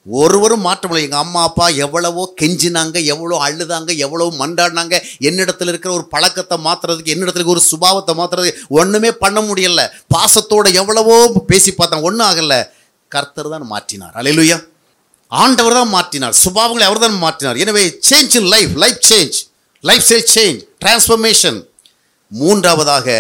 ஒருவரும் மாற்றமில்லை எங்கள் அம்மா அப்பா எவ்வளவோ கெஞ்சினாங்க எவ்வளோ அழுதாங்க எவ்வளோ மண்டாடினாங்க என்னிடத்துல இருக்கிற ஒரு பழக்கத்தை மாற்றுறதுக்கு என்னிடத்துல இருக்கிற ஒரு சுபாவத்தை மாற்றுறதுக்கு ஒன்றுமே பண்ண முடியல பாசத்தோட எவ்வளவோ பேசி பார்த்தாங்க ஒன்றும் ஆகலை கர்த்தர் தான் மாற்றினார் அலையிலுயா ஆண்டவர் தான் மாற்றினார் சுபாவங்களை அவர் தான் மாற்றினார் எனவே change in life life change lifestyle change transformation மூன்றாவதாக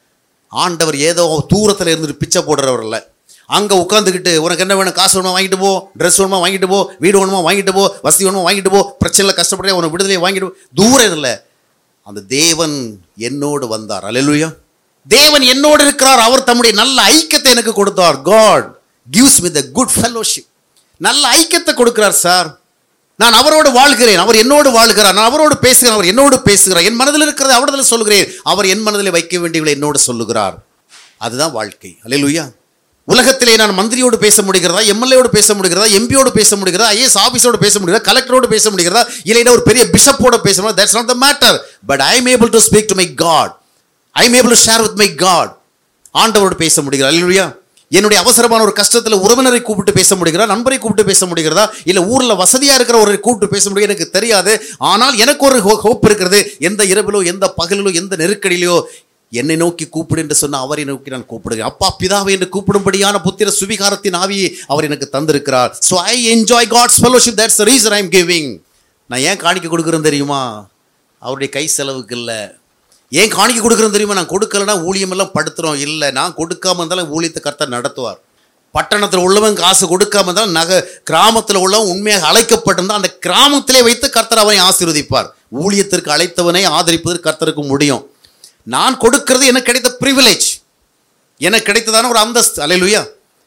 ஆண்டவர் ஏதோ தூரத்தில் இருந்துட்டு பிச்சை போடுறவர் இல்லை அங்கே உட்காந்துக்கிட்டு உனக்கு என்ன வேணும் காசு வேணுமா வாங்கிட்டு போ ட்ரெஸ் வேணுமா வாங்கிட்டு போ வீடு வேணுமா வாங்கிட்டு போ வசதி வேணுமா வாங்கிட்டு போ பிரச்சனையில் கஷ்டப்படுற உனக்கு விடுதலையை வாங்கிட்டு போ தூரம் இல்லை அந்த தேவன் என்னோடு வந்தார் அல்லேலூயா தேவன் என்னோடு இருக்கிறார் அவர் தம்முடைய நல்ல ஐக்கியத்தை எனக்கு கொடுத்தார் God gives with good fellowship நல்ல ஐக்கியத்தை கொடுக்கிறார் சார் நான் அவரோடு வாழ்கிறேன் அவர் என்னோடு வாழ்கிறார் நான் அவரோடு பேசுகிறேன் அவர் என்னோடு பேசுகிறார் என் மனதில் இருக்கிறதை அவரிடத்தில் சொல்கிறேன் அவர் என் மனதில் வைக்க வேண்டியவளை என்னோடு சொல்லுகிறார் அதுதான் வாழ்க்கை அல்லேலூயா உலகத்திலே நான் மந்திரியோடு பேச முடிகிறதா எம்எல்ஏவோடு பேச முடிகிறதா எம்பியோடு பேச முடிகிறதா ஐஏஎஸ் ஆஃபீஸோடு பேச முடிகிறதா கலெக்டரோடு பேச முடிகிறதா இல்லைன்னா ஒரு பெரிய பிஷப்போட பேச முடியும் that's not the matter but I am able to speak to my God I am able to share with my God ஆண்டவரோடு பேச முடிகிறார் அல்லேலூயா என்னுடைய அவசரமான ஒரு கஷ்டத்தில் உறவினரை கூப்பிட்டு பேச முடிகிறதா நண்பரை கூப்பிட்டு பேச முடிகிறதா இல்லை ஊரில் வசதியாக இருக்கிற ஒரு கூப்பிட்டு பேச முடியும் எனக்கு தெரியாது ஆனால் எனக்கு ஒரு ஹோப் இருக்கிறது எந்த இரவிலோ எந்த பகலிலோ எந்த நெருக்கடியிலோ என்னை நோக்கி கூப்பிடு என்று சொன்ன அவரை நோக்கி நான் கூப்பிடுகிறேன் அப்பா பிதாவை என்று கூப்பிடும்படியான புத்திர சுவிகாரத்தின் ஆவியை அவர் எனக்கு தந்திருக்கிறார் so I enjoy God's fellowship that's reason I am giving நான் ஏன் காணிக்க கொடுக்குறேன் தெரியுமா அவருடைய கை செலவுக்கு இல்லை ஏன் காணிக்க கொடுக்குறேன் தெரியுமா நான் கொடுக்கலனா ஊழியம் எல்லாம் படுத்துறோம் இல்லை நான் கொடுக்காம இருந்தாலும் ஊழியத்தை கர்த்தர் நடத்துவார் பட்டணத்தில் உள்ளவன் காசு கொடுக்காம இருந்தாலும் நக கிராமத்தில் உள்ளவன் உண்மையாக அழைக்கப்பட்டிருந்தால் அந்த கிராமத்திலே வைத்து கர்த்தர் அவனை ஆசீர்வதிப்பார் ஊழியத்திற்கு அழைத்தவனை ஆதரிப்பதற்கு கர்த்தருக்கு முடியும் நான் கொடுக்கிறது எனக்கு கிடைத்த ப்ரிவிலேஜ் எனக்கு கிடைத்ததான ஒரு அந்தஸ்து அலையிலுயா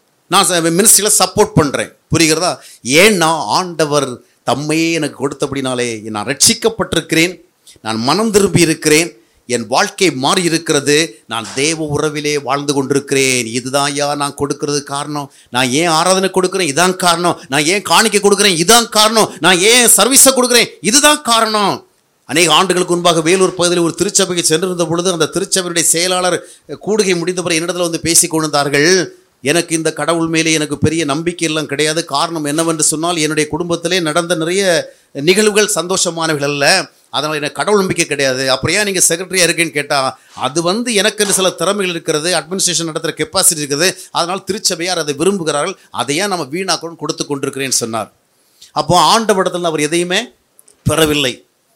நான் மினிஸ்ட்ரியில் சப்போர்ட் பண்ணுறேன் புரிகிறதா ஏன்னா ஆண்டவர் தம்மையே எனக்கு கொடுத்தபடினாலே நான் ரட்சிக்கப்பட்டிருக்கிறேன் நான் மனம் திரும்பி இருக்கிறேன் என் வாழ்க்கை மாறி இருக்கிறது நான் தேவ உறவிலே வாழ்ந்து கொண்டிருக்கிறேன் இதுதான் யா நான் கொடுக்கிறது காரணம் நான் ஏன் ஆராதனை கொடுக்குறேன் இதான் காரணம் நான் ஏன் காணிக்கை கொடுக்குறேன் இதான் காரணம் நான் ஏன் சர்வீஸை கொடுக்குறேன் இதுதான் காரணம் அநேக ஆண்டுகளுக்கு முன்பாக வேலூர் பகுதியில் ஒரு திருச்சபைக்கு சென்றிருந்த பொழுது அந்த திருச்சபையுடைய செயலாளர் கூடுகை முடிந்த பிறகு என்னிடத்தில் வந்து பேசி கொண்டிருந்தார்கள் எனக்கு இந்த கடவுள் மேலே எனக்கு பெரிய நம்பிக்கை எல்லாம் கிடையாது காரணம் என்னவென்று சொன்னால் என்னுடைய குடும்பத்திலே நடந்த நிறைய நிகழ்வுகள் சந்தோஷமானவைகள் அல்ல அதனால் எனக்கு கடவுள் நம்பிக்கை கிடையாது அப்புறம் ஏன் நீங்கள் செக்ரட்டரியாக இருக்கேன்னு கேட்டால் அது வந்து எனக்கு சில திறமைகள் இருக்கிறது அட்மினிஸ்ட்ரேஷன் நடத்துகிற கெப்பாசிட்டி இருக்குது அதனால் திருச்சபையார் அதை விரும்புகிறார்கள் அதை ஏன் நம்ம வீணாக்கணும் கொடுத்து கொண்டிருக்கிறேன்னு சொன்னார் அப்போ ஆண்டவடத்தில் அவர் எதையுமே பெறவில்லை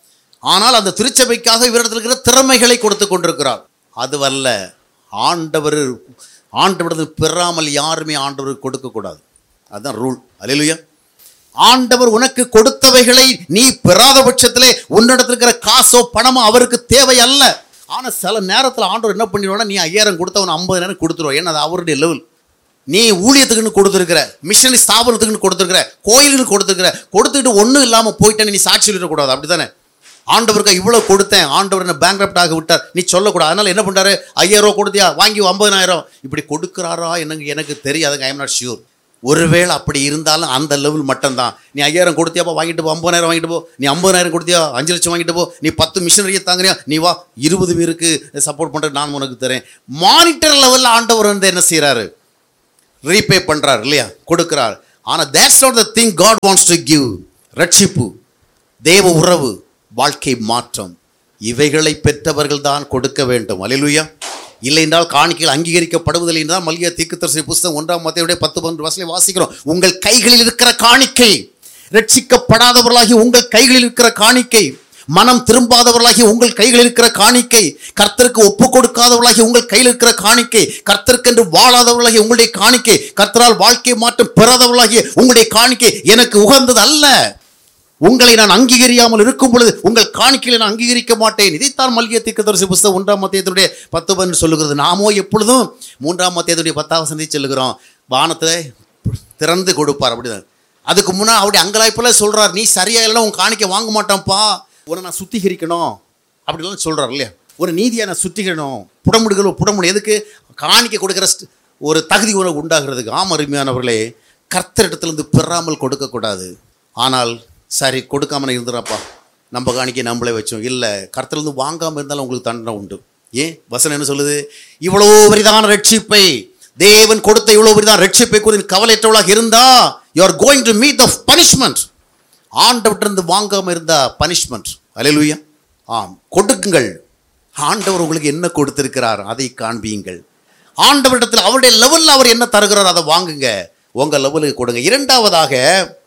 ஆனால் அந்த திருச்சபைக்காக இவரிடத்தில் இருக்கிற திறமைகளை கொடுத்து கொண்டிருக்கிறார் அதுவல்ல ஆண்டவர் ஆண்டவரிடத்தில் பெறாமல் யாருமே ஆண்டவருக்கு கொடுக்கக்கூடாது அதுதான் ரூல் அலையிலுயா ஆண்டவர் உனக்கு கொடுத்தவைகளை நீ பெறாத பட்சத்திலே உன்னிடத்தில் இருக்கிற காசோ பணமோ அவருக்கு தேவை அல்ல ஆனால் சில நேரத்தில் ஆண்டவர் என்ன பண்ணிடுவானா நீ ஐயாயிரம் கொடுத்தவன் ஐம்பதாயிரம் கொடுத்துருவோம் ஏன்னா அது அவருடைய லெவல் நீ ஊழியத்துக்குன்னு கொடுத்துருக்கிற மிஷனரி ஸ்தாபனத்துக்குன்னு கொடுத்துருக்கிற கோயிலுக்கு கொடுத்துருக்கிற கொடுத்துக்கிட்டு ஒன்றும் இல்லாமல் போயிட்டேன்னு நீ சாட்சி சொல்லக்கூடாது அப்படி தானே ஆண்டவருக்கு இவ்வளோ கொடுத்தேன் ஆண்டவர் என்ன பேங்க்ரப்ட் ஆக விட்டார் நீ சொல்லக்கூடாது அதனால் என்ன பண்ணுறாரு ஐயாயிரம் ரூபா கொடுத்தியா வாங்கி ஐம்பதாயிரம் இப்படி கொடுக்குறாரா என்னங்க எனக்கு தெரியாதுங்க ஐ எம் நாட் ஷியூர் ஒருவேளை அப்படி இருந்தாலும் அந்த லெவல் மட்டும்தான் நீ ஐயாயிரம் கொடுத்தியாப்பா வாங்கிட்டு போ ஐம்பதாயிரம் வாங்கிட்டு போ நீ ஐம்பதாயிரம் கொடுத்தியா அஞ்சு லட்சம் வாங்கிட்டு போ நீ பத்து மிஷினரியை தாங்குறியா நீ வா இருபது பேருக்கு சப்போர்ட் பண்ணுறது நான் உனக்கு தரேன் மானிட்டர் லெவலில் ஆண்டவர் வந்து என்ன செய்கிறாரு ரீபே பண்ணுறார் இல்லையா கொடுக்குறார் ஆனால் that's not the thing God wants to give ரட்சிப்பு தேவ உறவு வாழ்க்கை மாற்றம் இவைகளை பெற்றவர்கள் தான் கொடுக்க வேண்டும் அலையிலுயா இல்லை என்றால் காணிக்கைகள் அங்கீகரிக்கப்படுவதில்லை என்றால் மல்லிகை தீக்குத்தரசி புஸ்தகம் ஒன்றாம் மத்தையுடைய பத்து பன்னெண்டு வசலை வாசிக்கிறோம் உங்கள் கைகளில் இருக்கிற காணிக்கை ரட்சிக்கப்படாதவர்களாகி உங்கள் கைகளில் இருக்கிற காணிக்கை மனம் திரும்பாதவர்களாகி உங்கள் கைகளில் இருக்கிற காணிக்கை கர்த்தருக்கு ஒப்பு கொடுக்காதவர்களாகி உங்கள் கையில் இருக்கிற காணிக்கை கர்த்தருக்கென்று வாழாதவர்களாகி உங்களுடைய காணிக்கை கர்த்தரால் வாழ்க்கை மாற்றம் பெறாதவர்களாகிய உங்களுடைய காணிக்கை எனக்கு உகந்தது அல்ல உங்களை நான் அங்கீகரியாமல் இருக்கும் பொழுது உங்கள் காணிக்கையை நான் அங்கீகரிக்க மாட்டேன் இதைத்தான் மல்கிய தீர்க்கதரிசி புஸ்தகம் ஒன்றாம் மத்தியத்துடைய பத்து பன்னு சொல்லுகிறது நாமோ எப்பொழுதும் மூன்றாம் மத்தியத்துடைய பத்தாவது சந்தி சொல்லுகிறோம் வானத்தை திறந்து கொடுப்பார் அப்படிதான் அதுக்கு முன்னாடி அவருடைய அங்கலாய்ப்பில் சொல்றார் நீ சரியா இல்லைன்னா உன் காணிக்கை வாங்க மாட்டான்ப்பா உன்னை நான் சுத்திகரிக்கணும் அப்படிலாம் சொல்றார் இல்லையா ஒரு நீதியை நான் சுத்திகரிக்கணும் புடமுடுகள் புடமுடு எதுக்கு காணிக்கை கொடுக்குற ஸ்ட்- ஒரு தகுதி உனக்கு உண்டாகிறதுக்கு ஆம் அருமையானவர்களே கர்த்தரிடத்திலிருந்து பெறாமல் கொடுக்கக்கூடாது ஆனால் சரி கொடுக்காம நான் இருந்துறப்பா நம்ம காணிக்கை நம்மளே வச்சோம் இல்லை கர்த்தரிலிருந்து வாங்காமல் இருந்தாலும் உங்களுக்கு தண்டனை உண்டு ஏன் வசனம் என்ன சொல்லுது இவ்வளோ வரிதான ரட்சிப்பை தேவன் கொடுத்த இவ்வளவு பெரிய ரட்சிப்பை குறித்து கவலையற்றவளாக இருந்தா you are going to meet the punishment ஆண்டவற்றிருந்து வாங்காம இருந்தா பனிஷ்மெண்ட் அலையலுயா ஆம் கொடுக்குங்கள் ஆண்டவர் உங்களுக்கு என்ன கொடுத்திருக்கிறார் அதை காண்பியுங்கள் ஆண்டவரிடத்தில் அவருடைய லெவலில் அவர் என்ன தருகிறார் அதை வாங்குங்க உங்க லெவலுக்கு கொடுங்க இரண்டாவதாக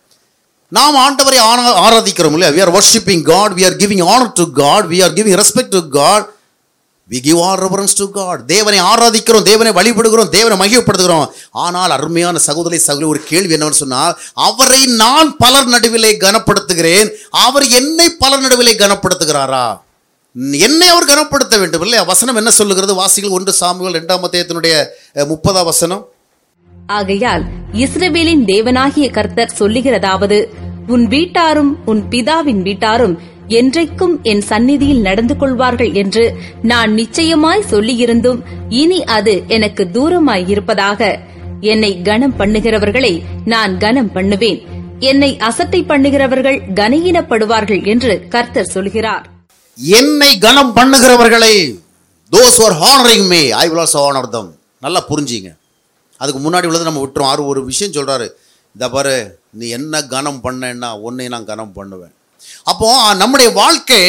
நாம் ஆண்டவரை ஆனா- ஆராதிக்கிறோம் இல்லையா we are worshiping god we are giving honor to god we are giving respect to god we give our reverence to god தேவனை ஆராதிக்கிறோம் தேவனை வழிபடுகிறோம் தேவனை மகிழ்ப்படுத்துகிறோம் ஆனால் அருமையான சகோதரி சகோதரி ஒரு கேள்வி என்னவென்னு சொன்னால் அவரை நான் பலர் நடுவிலே கனப்படுத்துகிறேன் அவர் என்னை பலர் நடுவிலே கனப்படுத்துகிறாரா என்னை அவர் கனப்படுத்த வேண்டும் இல்லையா வசனம் என்ன சொல்லுகிறது வாசிகள் ஒன்று சாமுவேல் இரண்டாம் அத்தியாயத்தினுடைய அஹ், முப்பதாம் வசனம் ஆகையால் இஸ்ரவேலின் தேவனாகிய கர்த்தர் சொல்லுகிறதாவது உன் வீட்டாரும் உன் பிதாவின் வீட்டாரும் என்றைக்கும் என் சந்நிதியில் நடந்து கொள்வார்கள் என்று நான் நிச்சயமாய் சொல்லியிருந்தும் இனி அது எனக்கு தூரமாய் இருப்பதாக என்னை கனம் பண்ணுகிறவர்களை நான் கனம் பண்ணுவேன் என்னை அசட்டை பண்ணுகிறவர்கள் கனஈனப்படுவார்கள் என்று கர்த்தர் சொல்கிறார் என்னை கனம் பண்ணுகிறவர்களை those are honouring me I will also honour them நல்லா புரிஞ்சிங்க அதுக்கு முன்னாடி உள்ளது நம்ம விட்டுரும் ஆறு ஒரு விஷயம் சொல்றாரு இந்த பாரு நீ என்ன கனம் பண்ணேன்னா உன்னை நான் கனம் பண்ணுவேன் அப்போ நம்முடைய வாழ்க்கை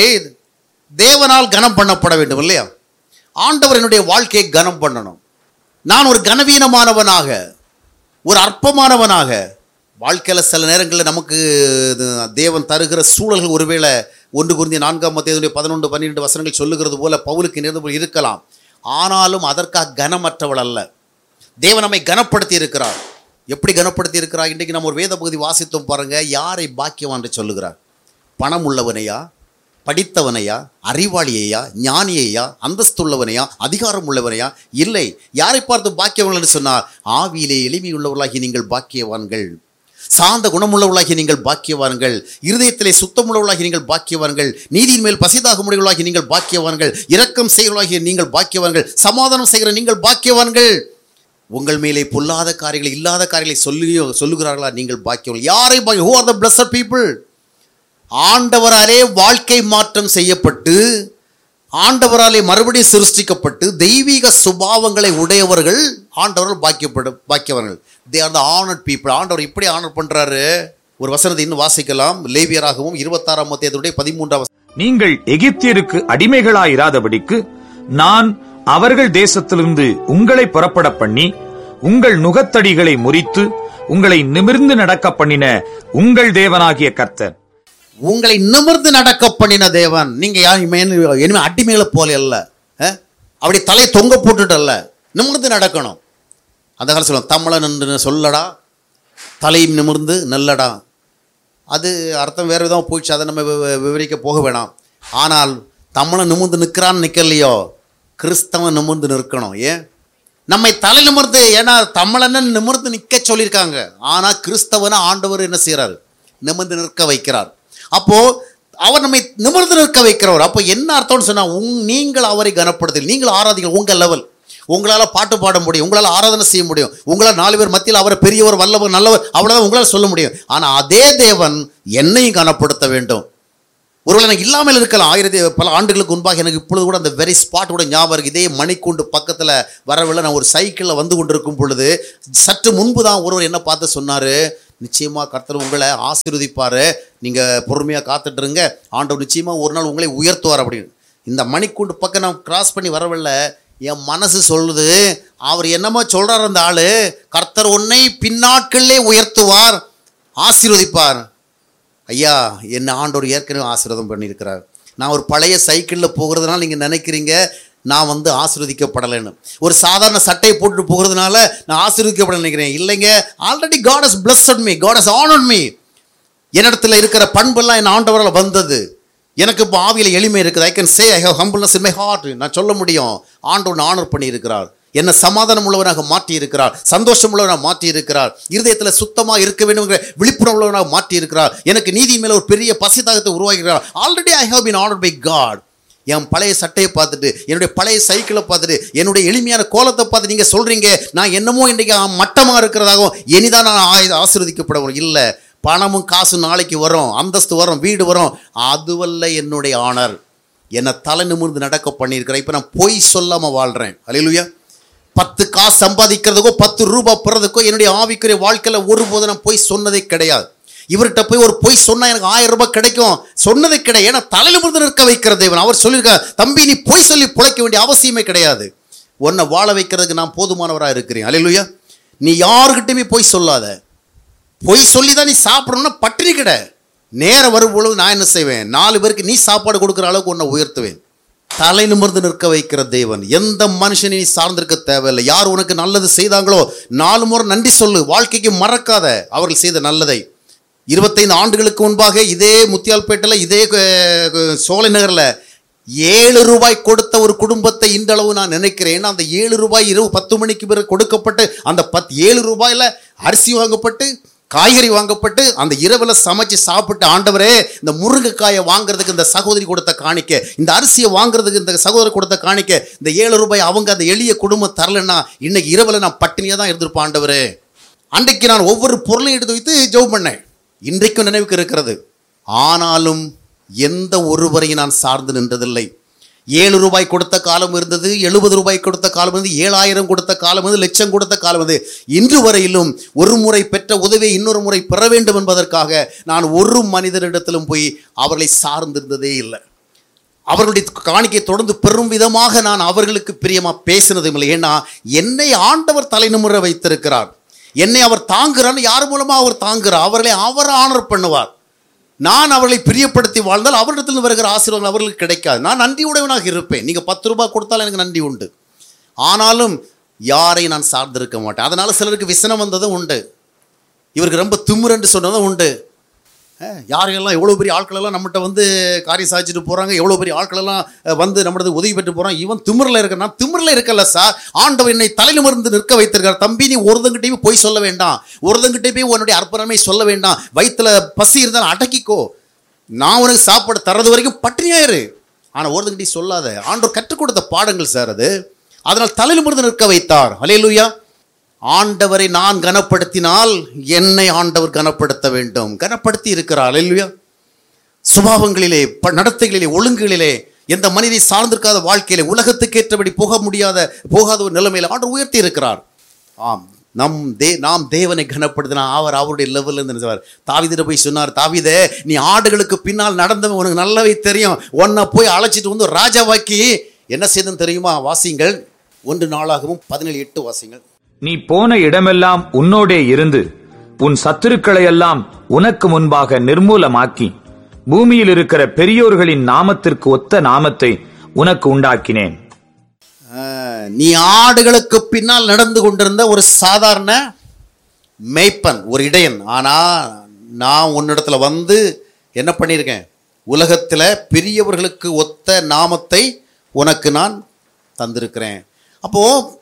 தேவனால் கனம் பண்ணப்பட வேண்டும் இல்லையா ஆண்டவர் என்னுடைய வாழ்க்கையை கனம் பண்ணணும் நான் ஒரு கனவீனமானவனாக ஒரு அற்பமானவனாக வாழ்க்கையில் சில நேரங்களில் நமக்கு இது தேவன் தருகிற சூழல்கள் ஒருவேளை ஒன்று குறிந்தி நான்காம் மத்தியதுடைய பதினொன்று பன்னிரெண்டு வசனங்கள் சொல்லுகிறது போல பவுலுக்கு நேர்ந்து போல் இருக்கலாம் ஆனாலும் அதற்காக கனமற்றவள் அல்ல தேவன் நம்மை கனப்படுத்தி இருக்கிறார் எப்படி கனப்படுத்தி இருக்கிறார் இன்றைக்கு நம்ம ஒரு வேத பகுதி வாசித்தோம் பாருங்க யாரை பாக்கியவான் என்று சொல்லுகிறார் பணம் உள்ளவனையா படித்தவனையா அறிவாளியையா ஞானியையா அந்தஸ்துள்ளவனையா அதிகாரம் உள்ளவனையா இல்லை யாரை பார்த்து பாக்கியவான்கள் என்று சொன்னார் ஆவியிலே எளிமையுள்ளவர்களாகி நீங்கள் பாக்கியவான்கள் சாந்த குணமுள்ளவர்களாகி நீங்கள் பாக்கியவான்கள் இருதயத்திலே சுத்தமுள்ளவர்களாகி நீங்கள் பாக்கியவான்கள் நீதியின் மேல் பசிதாக முடிவுகளாகி நீங்கள் பாக்கியவான்கள் இரக்கம் செய்கிறவர்களாகிய நீங்கள் பாக்கியவான்கள் சமாதானம் செய்கிற நீங்கள் பாக்கியவான்கள் உங்கள் மேலே பொல்லாத காரியங்களை இல்லாத காரியங்களை சொல்லியோ சொல்லுகிறார்களா நீங்கள் பாக்கியவான்கள் யாரை பாக்கிய who are the pleasure people ஆண்டவராலே வாழ்க்கை மாற்றம் செய்யப்பட்டு ஆண்டவராலே மறுபடியும் சிருஷ்டிக்கப்பட்டு தெய்வீக சுபாவங்களை உடையவர்கள் ஆண்டவர்கள் பாக்கியப்படு பாக்கியவர்கள் they are the honoured people ஆண்டவர் இப்படி ஆனர் பண்றாரு ஒரு வசனத்தை இன்னும் வாசிக்கலாம் லேவியராகவும் இருபத்தாறாம் மத்தியத்துடைய பதிமூன்றாம் வசனம். நீங்கள் எகிப்தியருக்கு அடிமைகளாயிராதபடிக்கு நான் அவர்கள் தேசத்திலிருந்து உங்களை புறப்பட பண்ணி உங்கள் நுகத்தடிகளை முறித்து உங்களை நிமிர்ந்து நடக்க பண்ணின உங்கள் தேவனாகிய கர்த்தர் உங்களை நிமிர்ந்து நடக்க பண்ணின தேவன் நீங்க யார் இனிமே- இனிமே அடிமைகளை போல அல்ல அஹ்? அப்படி தலை தொங்க போட்டுட்டு அல்ல நிமிர்ந்து நடக்கணும் அந்த காலம் சொல்லுவோம் தமிழன் என்று சொல்லடா தலை நிமிர்ந்து நல்லடா அது அர்த்தம் வேறு விதமாக போயிடுச்சு அதை நம்ம வி- வி- விவரிக்க போக வேணாம் ஆனால் தமிழன் நிமிர்ந்து நிற்கிறான்னு நிற்கலையோ கிறிஸ்தவன் நிமிர்ந்து நிற்கணும் ஏன் நம்மை தலை நிமிர்ந்து ஏன்னா தமிழனை நிமிர்ந்து நிற்க சொல்லியிருக்காங்க ஆனால் கிறிஸ்தவனை ஆண்டவர் என்ன செய்கிறாரு நிமிர்ந்து நிற்க வைக்கிறார் அப்போ அவர் நம்மை நிமிர்ந்து நிற்க வைக்கிறவர் அப்போ என்ன அர்த்தம்னு சொன்னா உங் நீங்கள் அவரை கனப்படுத்தல் நீங்கள் ஆராதிங்க உங்க லெவல் உங்களால் பாட்டு பாட முடியும் உங்களால் ஆராதனை செய்ய முடியும் உங்களால் நாலு பேர் மத்தியில் அவரை பெரியவர் வல்லவர் நல்லவர் அவ்வளோதான் உங்களால் சொல்ல முடியும் ஆனால் அதே தேவன் என்னையும் கனப்படுத்த வேண்டும் ஒருவேளை எனக்கு இல்லாமல் இருக்கலாம் ஆயிரத்தி பல ஆண்டுகளுக்கு முன்பாக எனக்கு இப்பொழுது கூட அந்த வெரி ஸ்பாட் கூட ஞாபகம் இருக்கு இதே மணிக்கூண்டு பக்கத்தில் வரவில்லை நான் ஒரு சைக்கிளில் வந்து கொண்டிருக்கும் பொழுது சற்று முன்பு தான் ஒருவர் என்ன பார்த்து சொன்னார் நிச்சயமாக கர்த்தர் உங்களை ஆசீர்வதிப்பார் நீங்கள் பொறுமையாக காத்துட்டு இருங்க ஆண்டவர் நிச்சயமாக ஒரு நாள் உங்களை உயர்த்துவார் அப்படின்னு இந்த மணிக்கூண்டு பக்கம் நான் கிராஸ் பண்ணி வரவில்லை என் மனசு சொல்லுது அவர் என்னமோ சொல்கிறார் அந்த ஆள் கர்த்தர் உன்னை பின்னாட்களிலே உயர்த்துவார் ஆசீர்வதிப்பார் ஐயா என்ன ஆண்டவர் ஏற்கனவே ஆசீர்வாதம் பண்ணியிருக்கிறார் நான் ஒரு பழைய சைக்கிளில் போகிறதுனால நீங்கள் நினைக்கிறீங்க நான் வந்து ஆசீர்வதிக்கப்படலைன்னு ஒரு சாதாரண சட்டையை போட்டுட்டு போகிறதுனால நான் ஆசீர்வதிக்கப்பட நினைக்கிறேன் இல்லைங்க already God has blessed me god has honored me என்னிடத்துல இருக்கிற பண்பெல்லாம் என் ஆண்டவரால் வந்தது எனக்கு இப்போ ஆவியில் எளிமை இருக்குது I can say I have humbleness in my heart நான் சொல்ல முடியும் ஆண்டவன் ஆனர் பண்ணியிருக்கிறார் என்னை சமாதானம் உள்ளவனாக மாற்றி இருக்கிறார் சந்தோஷம் உள்ளவனாக மாற்றி இருக்கிறார் இருதயத்தில் சுத்தமாக இருக்க வேண்டும்ங்கிற விழிப்புணர்வு உள்ளவனாக மாற்றி இருக்கிறார் எனக்கு நீதி மேலே ஒரு பெரிய பசி தாகத்தை உருவாக்கிறார் already I have been honored by God என் பழைய சட்டையை பார்த்துட்டு என்னுடைய பழைய சைக்கிளை பார்த்துட்டு என்னுடைய எளிமையான கோலத்தை பார்த்து நீங்கள் சொல்கிறீங்க நான் என்னமோ இன்றைக்கி மட்டமாக இருக்கிறதாகவும் இனிதான் நான் ஆ- ஆசீர்வதிக்கப்படவும் இல்லை பணமும் காசு நாளைக்கு வரும் அந்தஸ்து வரும் வீடு வரும் அதுவல்ல என்னுடைய ஆனர் என்னை தலை நிமிர்ந்து நடக்க பண்ணியிருக்கிறேன் இப்போ நான் பொய் சொல்லாமல் வாழ்கிறேன் அல்லேலூயா பத்து காசு சம்பாதிக்கிறதுக்கோ பத்து ரூபாய் பெறதுக்கோ என்னுடைய ஆவிக்குரிய வாழ்க்கையில ஒருபோதும் நான் போய் சொன்னதே கிடையாது இவர்கிட்ட போய் ஒரு பொய் சொன்னா எனக்கு ஆயிரம் ரூபாய் கிடைக்கும் சொன்னதே கிடையாது ஏன்னா தலையில முழுது நிற்க வைக்கிற தேவன் அவர் சொல்லியிருக்கார் தம்பி நீ பொய் சொல்லி பிழைக்க வேண்டிய அவசியமே கிடையாது உன்னை வாழ வைக்கிறதுக்கு நான் போதுமானவராக இருக்கிறேன் அல்லேலூயா நீ யாருக்கிட்டையுமே பொய் சொல்லாத பொய் சொல்லி தான் நீ சாப்பிடணும்னா பட்டினி கிட நேரம் வரும் பொழுது நான் என்ன செய்வேன் நாலு பேருக்கு நீ சாப்பாடு கொடுக்குற அளவுக்கு உன்னை உயர்த்துவேன் தலை நிமிர்ந்து நிற்க வைக்கிற தேவன் எந்த மனுஷனை நீ சார்ந்திருக்க தேவையில்லை யார் உனக்கு நல்லது செய்தாங்களோ நாலு முறை நன்றி சொல்லு வாழ்க்கைக்கு மறக்காத அவர்கள் செய்த நல்லதை இருபத்தைந்து ஆண்டுகளுக்கு முன்பாக இதே முத்தியால்பேட்டையில் இதே அஹ், சோலை நகரில் ஏழு ரூபாய் கொடுத்த ஒரு குடும்பத்தை இன்றளவு நான் நினைக்கிறேன் ஏன்னா அந்த ஏழு ரூபாய் இரவு பத்து மணிக்கு பிறகு கொடுக்கப்பட்டு அந்த பத் ஏழு ரூபாயில் அரிசி வாங்கப்பட்டு காய்கறி வாங்கப்பட்டு அந்த இரவில் சமைச்சு சாப்பிட்டு ஆண்டவரே இந்த முருங்கைக்காயை வாங்குறதுக்கு இந்த சகோதரி கொடுத்த காணிக்க இந்த அரிசியை வாங்குறதுக்கு இந்த சகோதரி கொடுத்த காணிக்க இந்த ஏழு ரூபாய் அவங்க அந்த எளிய குடும்பம் தரலன்னா இன்னைக்கு இரவில் நான் பட்டினியாக தான் இருந்திருப்பேன் ஆண்டவரே அன்றைக்கு நான் ஒவ்வொரு பொருளையும் எடுத்து வைத்து ஜெபம் பண்ணேன் இன்றைக்கும் நினைவுக்கு இருக்கிறது ஆனாலும் எந்த ஒருவரையும் நான் சார்ந்து நின்றதில்லை ஏழு ரூபாய் கொடுத்த காலம் இருந்தது எழுபது ரூபாய் கொடுத்த காலம் இருந்தது ஏழாயிரம் கொடுத்த காலம் இருந்தது லட்சம் கொடுத்த காலம் இருந்தது இன்று வரையிலும் ஒரு முறை பெற்ற உதவியை இன்னொரு முறை பெற வேண்டும் என்பதற்காக நான் ஒரு மனிதனிடத்திலும் போய் அவர்களை சார்ந்திருந்ததே இல்லை அவர்களுடைய காணிக்கை தொடர்ந்து பெரும் விதமாக நான் அவர்களுக்கு பிரியமா பேசினதும் இல்லை ஏன்னா என்னை ஆண்டவர் தலைநிமுறை வைத்திருக்கிறார் என்னை அவர் தாங்குறான்னு யார் மூலமா அவர் தாங்குறார் அவர்களை அவர் ஆனர் பண்ணுவார் நான் அவர்களை பிரியப்படுத்தி வாழ்ந்தால் அவரிடத்தில் வருகிற ஆசீர்வாதங்கள் அவர்களுக்கு கிடைக்காது நான் நன்றியுடையவனாக இருப்பேன் நீங்க பத்து ரூபாய் கொடுத்தாலும் எனக்கு நன்றி உண்டு ஆனாலும் யாரை நான் சார்ந்திருக்க மாட்டேன் அதனால சிலருக்கு விசனம் வந்ததும் உண்டு இவருக்கு ரொம்ப திமிரன்று சொன்னதும் உண்டு அஹ், யாரையெல்லாம் எவ்வளோ பெரிய ஆட்களெல்லாம் நம்மகிட்ட வந்து காரியம் சாதிச்சுட்டு போகிறாங்க எவ்வளோ பெரிய ஆட்களெல்லாம் அஹ், வந்து நம்மளது உதவி பெற்று போகிறான் இவன் திமிரில் இருக்க நான் திமிரில் இருக்கல சார் ஆண்டவர் என்னை தலைநிமிர்ந்து நிற்க வைத்திருக்கார் தம்பி நீ ஒருத்தங்கிட்டையும் போய் சொல்ல வேண்டாம் ஒருத்தங்கிட்டே போய் உன்னுடைய அர்ப்பணமே சொல்ல வேண்டாம் வயித்துல பசி இருந்தால் அடக்கிக்கோ நான் உனக்கு சாப்பாடு தர்றது வரைக்கும் பட்டினியாயிரு ஆனால் ஒருத்தங்கிட்டையும் சொல்லாத ஆண்டவர் கற்றுக் கொடுத்த பாடங்கள் சார் அது அதனால் தலைநிமிர்ந்து நிற்க வைத்தார் அலையலுயா ஆண்டவரை நான் கனப்படுத்தினால் என்னை ஆண்டவர் கனப்படுத்த வேண்டும் கனப்படுத்தி இருக்கிறார் அல்லேலூயா சுபாவங்களிலே ப- நடத்தைகளிலே ஒழுங்குகளிலே எந்த மனிதை சார்ந்திருக்காத வாழ்க்கையிலே உலகத்துக்கு ஏற்றபடி போக முடியாத போகாத ஒரு நிலைமையில ஆண்டவர் உயர்த்தி இருக்கிறார் ஆம் நம் தே நாம் தேவனை கனப்படுத்தினா அவர் அவருடைய லெவலில் இருந்து நினைச்சார் தாவிதிட போய் சொன்னார் தாவிதே நீ ஆடுகளுக்கு பின்னால் நடந்தவன் உனக்கு நல்லாவே தெரியும் உன்னை போய் அழைச்சிட்டு வந்து ராஜாவாக்கி என்ன செய்தன்னு தெரியுமா வாசிங்கள் ஒன்று நாளாகவும் பதினேழு எட்டு வாசிங்கள் நீ போன இடமெல்லாம் உன்னோடே இருந்து உன் சத்துருக்களை எல்லாம் உனக்கு முன்பாக நிர்மூலமாக்கி பூமியில் இருக்கிற பெரியோர்களின் நாமத்திற்கு ஒத்த நாமத்தை உனக்கு உண்டாக்கினேன் ஆஹ், நீ ஆடுகளுக்கு பின்னால் நடந்து கொண்டிருந்த ஒரு சாதாரண மேய்ப்பன் ஒரு இடையன் ஆனா நான் உன்னிடத்துல வந்து என்ன பண்ணியிருக்கேன் உலகத்துல பெரியவர்களுக்கு ஒத்த நாமத்தை உனக்கு நான் தந்திருக்கிறேன் அப்போ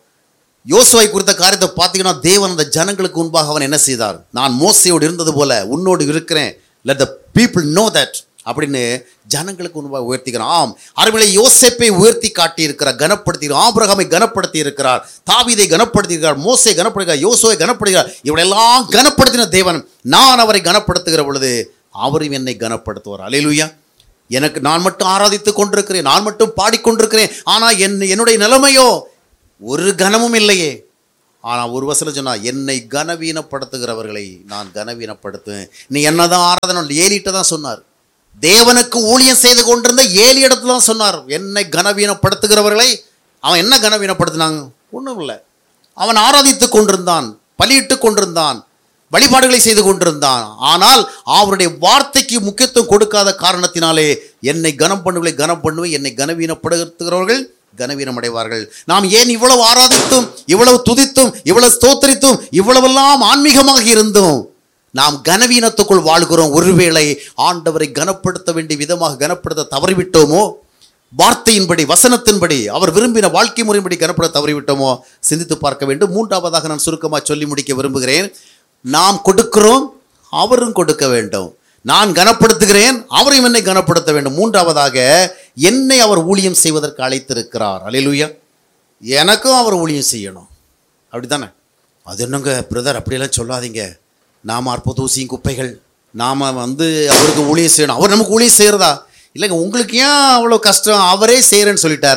யோசுவை குறித்த காரியத்தை பார்த்தீங்கன்னா தேவன் அந்த ஜனங்களுக்கு முன்பாக அவன் என்ன செய்தார் நான் மோசையோடு இருந்தது போல உன்னோடு இருக்கிறேன் let the people know that அப்படின்னு ஜனங்களுக்கு முன்பாக உயர்த்திக்கிறான் ஆம் அருமையிலே யோசேப்பை உயர்த்தி காட்டி இருக்கிறார் கனப்படுத்தி ஆபிரகாமை கனப்படுத்தி இருக்கிறார் தாவீதை கனப்படுத்தி இருக்கிறார் மோசை கனப்படுகிறார் யோசுவை கனப்படுகிறார் இவளெல்லாம் கனப்படுத்தின தேவன் நான் அவரை கனப்படுத்துகிற பொழுது அவரும் என்னை கனப்படுத்துவார் அலையிலுயா எனக்கு நான் மட்டும் ஆராதித்துக் கொண்டிருக்கிறேன் நான் மட்டும் பாடிக்கொண்டிருக்கிறேன் ஆனால் என் என்னுடைய நிலைமையோ ஒரு கனமும் இல்லையே ஆனால் ஒரு வசனம் சொன்னா என்னை கனவீனப்படுத்துகிறவர்களை நான் கனவீனப்படுத்துவேன் நீ என்னதான் ஆராதனை ஏலிட்ட தான் சொன்னார் தேவனுக்கு ஊழியம் செய்து கொண்டிருந்த ஏலி இடத்துல தான் சொன்னார் என்னை கனவீனப்படுத்துகிறவர்களை அவன் என்ன கனவீனப்படுத்தினாங்க ஒன்றும் இல்லை அவன் ஆராதித்துக் கொண்டிருந்தான் பலியிட்டுக் கொண்டிருந்தான் வழிபாடுகளை செய்து கொண்டிருந்தான் ஆனால் அவருடைய வார்த்தைக்கு முக்கியத்துவம் கொடுக்காத காரணத்தினாலே என்னை கனம் பண்ணுவதை கனம் பண்ணுவேன் என்னை கனவீனப்படுத்துகிறவர்கள் கனவீனம் அடைவார்கள் நாம் ஏன் இவ்வளவு ஆராதித்தும் இவ்வளவு துதித்தும் இவ்வளவு ஸ்தோத்தரித்தும் இவ்வளவெல்லாம் ஆன்மீகமாக இருந்தோம் நாம் கனவீனத்துக்குள் வாழ்கிறோம் ஒருவேளை ஆண்டவரை கனப்படுத்த வேண்டிய விதமாக கனப்படுத்த தவறிவிட்டோமோ வார்த்தையின்படி வசனத்தின்படி அவர் விரும்பின வாழ்க்கை முறையின்படி கனப்படுத்த தவறிவிட்டோமோ சிந்தித்து பார்க்க வேண்டும் மூன்றாவதாக நான் சுருக்கமாக சொல்லி முடிக்க விரும்புகிறேன் நாம் கொடுக்கிறோம் அவரும் கொடுக்க வேண்டும் நான் கனப்படுத்துகிறேன் அவரையும் என்னை கனப்படுத்த வேண்டும் மூன்றாவதாக என்னை அவர் ஊழியம் செய்வதற்கு அழைத்திருக்கிறார் அல்லேலூயா எனக்கும் அவர் ஊழியம் செய்யணும் அப்படிதானே அது என்னங்க பிரதர் அப்படியெல்லாம் சொல்லாதீங்க நாம் அற்புத ஊசியும் குப்பைகள் நாம் வந்து அவருக்கு ஊழியம் செய்யணும் அவர் நமக்கு ஊழியம் செய்கிறதா இல்லைங்க உங்களுக்கு ஏன் அவ்வளோ கஷ்டம் அவரே செய்கிறேன்னு சொல்லிட்டாரே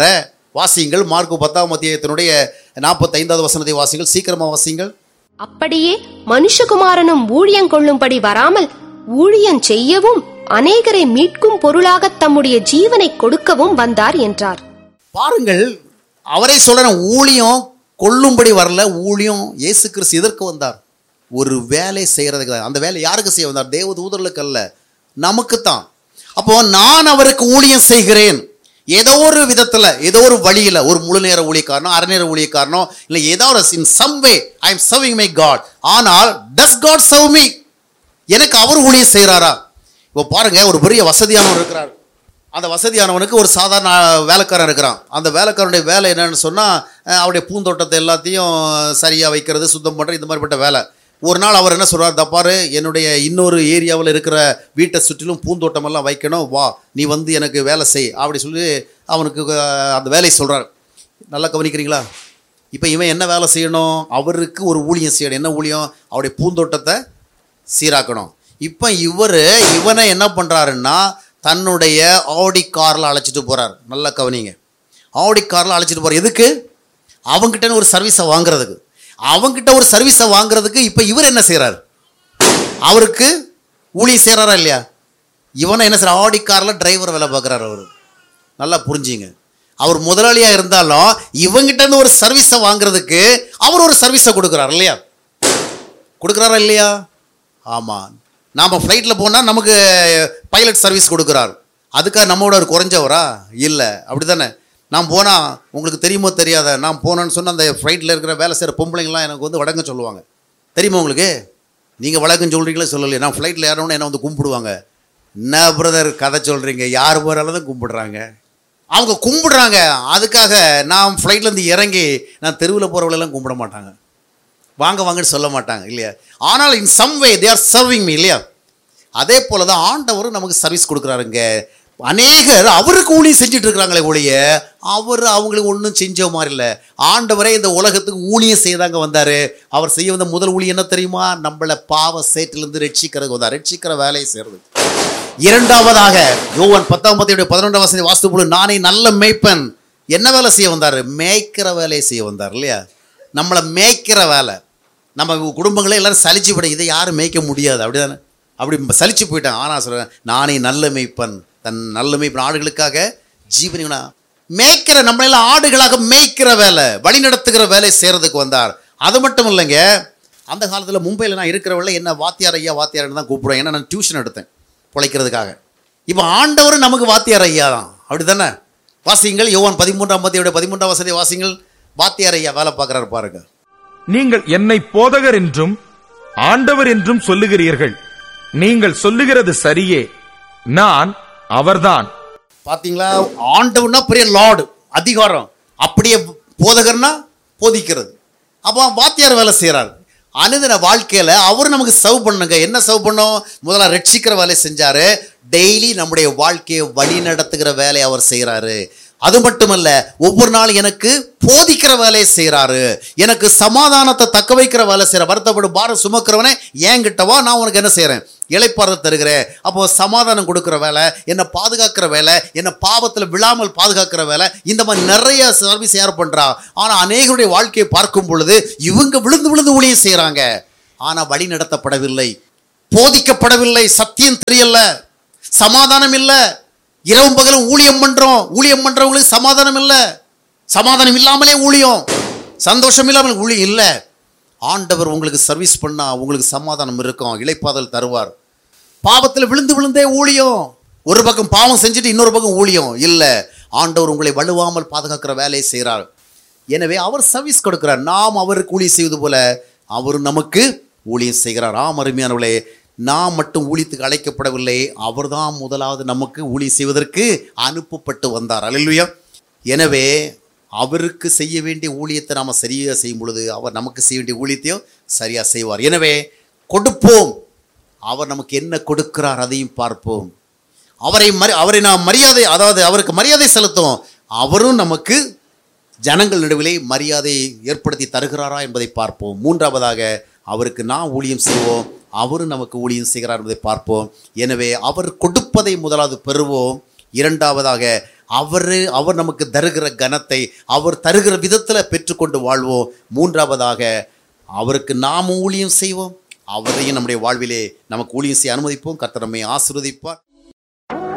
வாசியுங்கள் மார்க்கு பத்தாம் அத்தியாயத்தினுடைய நாற்பத்தைந்தாவது வசனத்தை வாசிங்கள் சீக்கிரமா வாசிங்கள் அப்படியே மனுஷகுமாரனும் ஊழியங் கொள்ளும்படி வராமல் ஊழியன் செய்யவும் அநேகரை மீட்கும் பொருளாகத் தம்முடைய ஜீவனை கொடுக்கவும் வந்தார் என்றார் பாருங்கள் அவரே சொல்ற ஊழியம் கொல்லும்படி வரல ஊழியம் இயேசு கிறிஸ்து எதற்கு வந்தார் ஒரு வேலை செய்யறதுக்கு தான். அந்த வேலை யாருக்கு செய்ய வந்தார் தேவ தூதர்களுக்கு அல்ல நமக்குத்தான் அப்போ நான் அவருக்கு ஊழியம் செய்கிறேன் ஏதோ ஒரு விதத்துல ஏதோ ஒரு வழியில ஒரு முழு நேர ஊழியக்காரனோ அரை நேர ஊழியக்காரனோ இல்லை ஏதோ ஒரு in some way I am serving my God ஆனால் டஸ் காட் சர்வ் மீ எனக்கு அவர் ஊழியம் செய்கிறாரா இப்போ பாருங்க ஒரு பெரிய வசதியானவர் இருக்கிறார் அந்த வசதியானவனுக்கு ஒரு சாதாரண வேலைக்காரன் இருக்கிறான் அந்த வேலைக்காரனுடைய வேலை என்னன்னு சொன்னால் அவருடைய பூந்தோட்டத்தை எல்லாத்தையும் சரியாக வைக்கிறது சுத்தம் பண்ணுறது இந்த மாதிரிப்பட்ட வேலை ஒரு நாள் அவர் என்ன சொல்றார் தப்பாரு என்னுடைய இன்னொரு ஏரியாவில் இருக்கிற வீட்டை சுற்றிலும் பூந்தோட்டமெல்லாம் வைக்கணும் வா நீ வந்து எனக்கு வேலை செய் அப்படி சொல்லி அவனுக்கு அஹ், அந்த வேலையை சொல்கிறார் நல்லா கவனிக்கிறீங்களா இப்போ இவன் என்ன வேலை செய்யணும் அவருக்கு ஒரு ஊழியம் செய்யணும் என்ன ஊழியம் அவருடைய பூந்தோட்டத்தை சீராக்கணும் இப்போ இவர் இவனை என்ன பண்ணுறாருன்னா தன்னுடைய ஆடி காரில் அழைச்சிட்டு போகிறார் நல்லா கவனிங்க ஆடி காரில் அழைச்சிட்டு போகிறார் எதுக்கு அவங்ககிட்ட ஒரு சர்வீஸை வாங்குறதுக்கு அவங்ககிட்ட ஒரு சர்வீஸை வாங்குறதுக்கு இப்போ இவர் என்ன செய்கிறார் அவருக்கு ஊழியம் செய்கிறாரா இல்லையா இவனை என்ன செய்யற ஆடி காரில் டிரைவர் வேலை பார்க்குறாரு அவர் நல்லா புரிஞ்சுங்க அவர் முதலாளியாக இருந்தாலும் இவங்கிட்ட இருந்து ஒரு சர்வீஸை வாங்குறதுக்கு அவர் ஒரு சர்வீஸை கொடுக்குறாரு இல்லையா கொடுக்குறாரா இல்லையா ஆமாம் நாம் ஃப்ளைட்டில் போனால் நமக்கு பைலட் சர்வீஸ் கொடுக்குறார் அதுக்காக நம்மளோட ஒரு குறைஞ்சவரா இல்லை அப்படி தானே நான் போனால் உங்களுக்கு தெரியுமோ தெரியாத நான் போனேன்னு சொன்னால் அந்த ஃப்ளைட்டில் இருக்கிற வேலை செய்கிற பொம்பளைங்களாம் எனக்கு வந்து வடங்க சொல்லுவாங்க தெரியுமா உங்களுக்கு நீங்கள் வழக்கம் சொல்கிறீங்களே சொல்லலையே நான் ஃப்ளைட்டில் ஏறணும்னு என்ன வந்து கும்பிடுவாங்க என்ன பிரதர் கதை சொல்கிறீங்க யார் போகிறாலும் தான் கும்பிடுறாங்க அவங்க கும்பிடுறாங்க அதுக்காக நான் ஃப்ளைட்லேருந்து இறங்கி நான் தெருவில் போகிறவங்களெல்லாம் கும்பிட மாட்டாங்க வாங்க வாங்கன்னு சொல்ல மாட்டாங்க இல்லையா ஆனால் in some way they are serving me இல்லையா அதே போல தான் ஆண்டவரும் நமக்கு சர்வீஸ் கொடுக்குறாருங்க அநேகர் அவருக்கு ஊழியம் செஞ்சுட்டு இருக்கிறாங்களே ஒழிய அவர் அவங்களுக்கு ஒன்றும் செஞ்ச மாதிரி இல்லை ஆண்டவரே இந்த உலகத்துக்கு ஊழியம் செய்தாங்க வந்தார் அவர் செய்ய வந்த முதல் ஊழியம் என்ன தெரியுமா நம்மளை பாவ சேற்றிலிருந்து ரட்சிக்கிறதுக்கு வந்தார் ரட்சிக்கிற வேலையை செய்கிறது இரண்டாவதாக யோவான் பத்தாம் பத்தியுடைய பதினொன்றாம் வசதி வாஸ்து போல நானே நல்ல மேய்ப்பன் என்ன வேலை செய்ய வந்தார் மேய்க்கிற வேலையை செய்ய வந்தார் இல்லையா நம்மளை மேய்க்கிற வேலை நம்ம குடும்பங்களே எல்லாரும் சலிச்சு போயிடும் இதை யாரும் மேய்க்க முடியாது அப்படிதானே அப்படி சலிச்சு போயிட்டான் ஆனால் சொல்கிறேன் நானே நல்ல மேய்ப்பன் தன் நல்ல மேய்ப்பன் ஆடுகளுக்காக ஜீவனா மேய்க்கிற நம்மளெல்லாம் ஆடுகளாக மேய்க்கிற வேலை வழி நடத்துகிற வேலை செய்கிறதுக்கு வந்தார் அது மட்டும் இல்லைங்க அந்த காலத்தில் மும்பையில் நான் இருக்கிறவங்கள என்ன வாத்தியார் ஐயா வாத்தியார்னு தான் கூப்பிடுவேன் ஏன்னா நான் டியூஷன் எடுத்தேன் பிழைக்கிறதுக்காக இப்போ ஆண்டவர் நமக்கு வாத்தியார் ஐயா தான் அப்படி தானே வாசிங்கள் யோவான் பதிமூன்றாம் பத்தியோட பதிமூன்றாம் வசதி வாசிங்கள் வாத்தியார் ஐயா வேலை பார்க்குறாரு பாருங்க நீங்கள் என்னை போதகர் என்றும் ஆண்டவர் என்றும் சொல்லுகிறீர்கள் நீங்கள் சொல்லுகிறது சரியே நான் அவர்தான் பாத்தீங்களா ஆண்டவர்னா பெரிய லார்டு அதிகாரம் அப்படியே போதகர்னா போதிக்கிறது அப்போ வாத்தியார் வேலை செய்கிறார் அனுதின வாழ்க்கையில் அவர் நமக்கு சர்வ் பண்ணுங்க என்ன சர்வ் பண்ணோம் முதல்ல ரட்சிக்கிற வேலை செஞ்சாரு டெய்லி நம்முடைய வாழ்க்கையை வழி நடத்துகிற வேலையை அவர் செய்கிறாரு அது மட்டுமல்ல ஒவ்வொரு நாளும் எனக்கு போதிக்கிற வேலையை செய்கிறாரு எனக்கு சமாதானத்தை தக்க வைக்கிற வேலை செய்கிற வருத்தப்படும் பாரம் சுமக்கிறவனே என்கிட்ட வா நான் உனக்கு என்ன செய்கிறேன் இளைப்பாறுதல் தருகிறேன் அப்போ சமாதானம் கொடுக்குற வேலை என்னை பாதுகாக்கிற வேலை என்னை பாவத்தில் விழாமல் பாதுகாக்கிற வேலை இந்த மாதிரி நிறைய சர்வீஸ் யார் பண்ணுறா ஆனால் அநேகருடைய வாழ்க்கையை பார்க்கும் பொழுது இவங்க விழுந்து விழுந்து ஊழியம் செய்கிறாங்க ஆனால் வழி நடத்தப்படவில்லை போதிக்கப்படவில்லை சத்தியம் தெரியல சமாதானம் இல்லை இரவும் பகலும் ஊழியம் பண்றோம் ஊழியம் பண்றவங்களுக்கு சமாதானம் இல்லை சமாதானம் இல்லாமலே ஊழியம் சந்தோஷம் இல்லாமல் ஊழியம் இல்லை ஆண்டவர் உங்களுக்கு சர்வீஸ் பண்ணா உங்களுக்கு சமாதானம் இருக்கும் இளைப்பாதல் தருவார் பாவத்தில் விழுந்து விழுந்தே ஊழியம் ஒரு பக்கம் பாவம் செஞ்சுட்டு இன்னொரு பக்கம் ஊழியம் இல்லை ஆண்டவர் உங்களை வலுவாமல் பாதுகாக்கிற வேலையை செய்கிறார் எனவே அவர் சர்வீஸ் கொடுக்கிறார் நாம் அவருக்கு ஊழியம் செய்வது போல அவர் நமக்கு ஊழியம் செய்கிறார் ஆம் அருமையானவர்களே நாம் மட்டும் ஊழியத்துக்கு அழைக்கப்படவில்லை அவர்தான் முதலாவது நமக்கு ஊழியம் செய்வதற்கு அனுப்பப்பட்டு வந்தார் அல்லேலூயா எனவே அவருக்கு செய்ய வேண்டிய ஊழியத்தை நாம் சரியாக செய்யும் பொழுது அவர் நமக்கு செய்ய வேண்டிய ஊழியத்தையும் சரியாக செய்வார் எனவே கொடுப்போம் அவர் நமக்கு என்ன கொடுக்கிறார் அதையும் பார்ப்போம் அவரை மரி அவரை நாம் மரியாதை அதாவது அவருக்கு மரியாதை செலுத்தும் அவரும் நமக்கு ஜனங்கள் நடுவிலே மரியாதையை ஏற்படுத்தி தருகிறாரா என்பதை பார்ப்போம் மூன்றாவதாக அவருக்கு நான் ஊழியம் செய்வோம் அவரும் நமக்கு ஊழியம் செய்கிறார் என்பதை பார்ப்போம் எனவே அவர் கொடுப்பதை முதலாவது பெறுவோம் இரண்டாவதாக அவர் அவர் நமக்கு தருகிற கனத்தை அவர் தருகிற விதத்தில் பெற்றுக்கொண்டு வாழ்வோம் மூன்றாவதாக அவருக்கு நாம் ஊழியம் செய்வோம் அவரையும் நம்முடைய வாழ்விலே நமக்கு ஊழியம் செய்ய அனுமதிப்போம் கர்த்தர் நம்மை ஆசீர்வதிப்பார்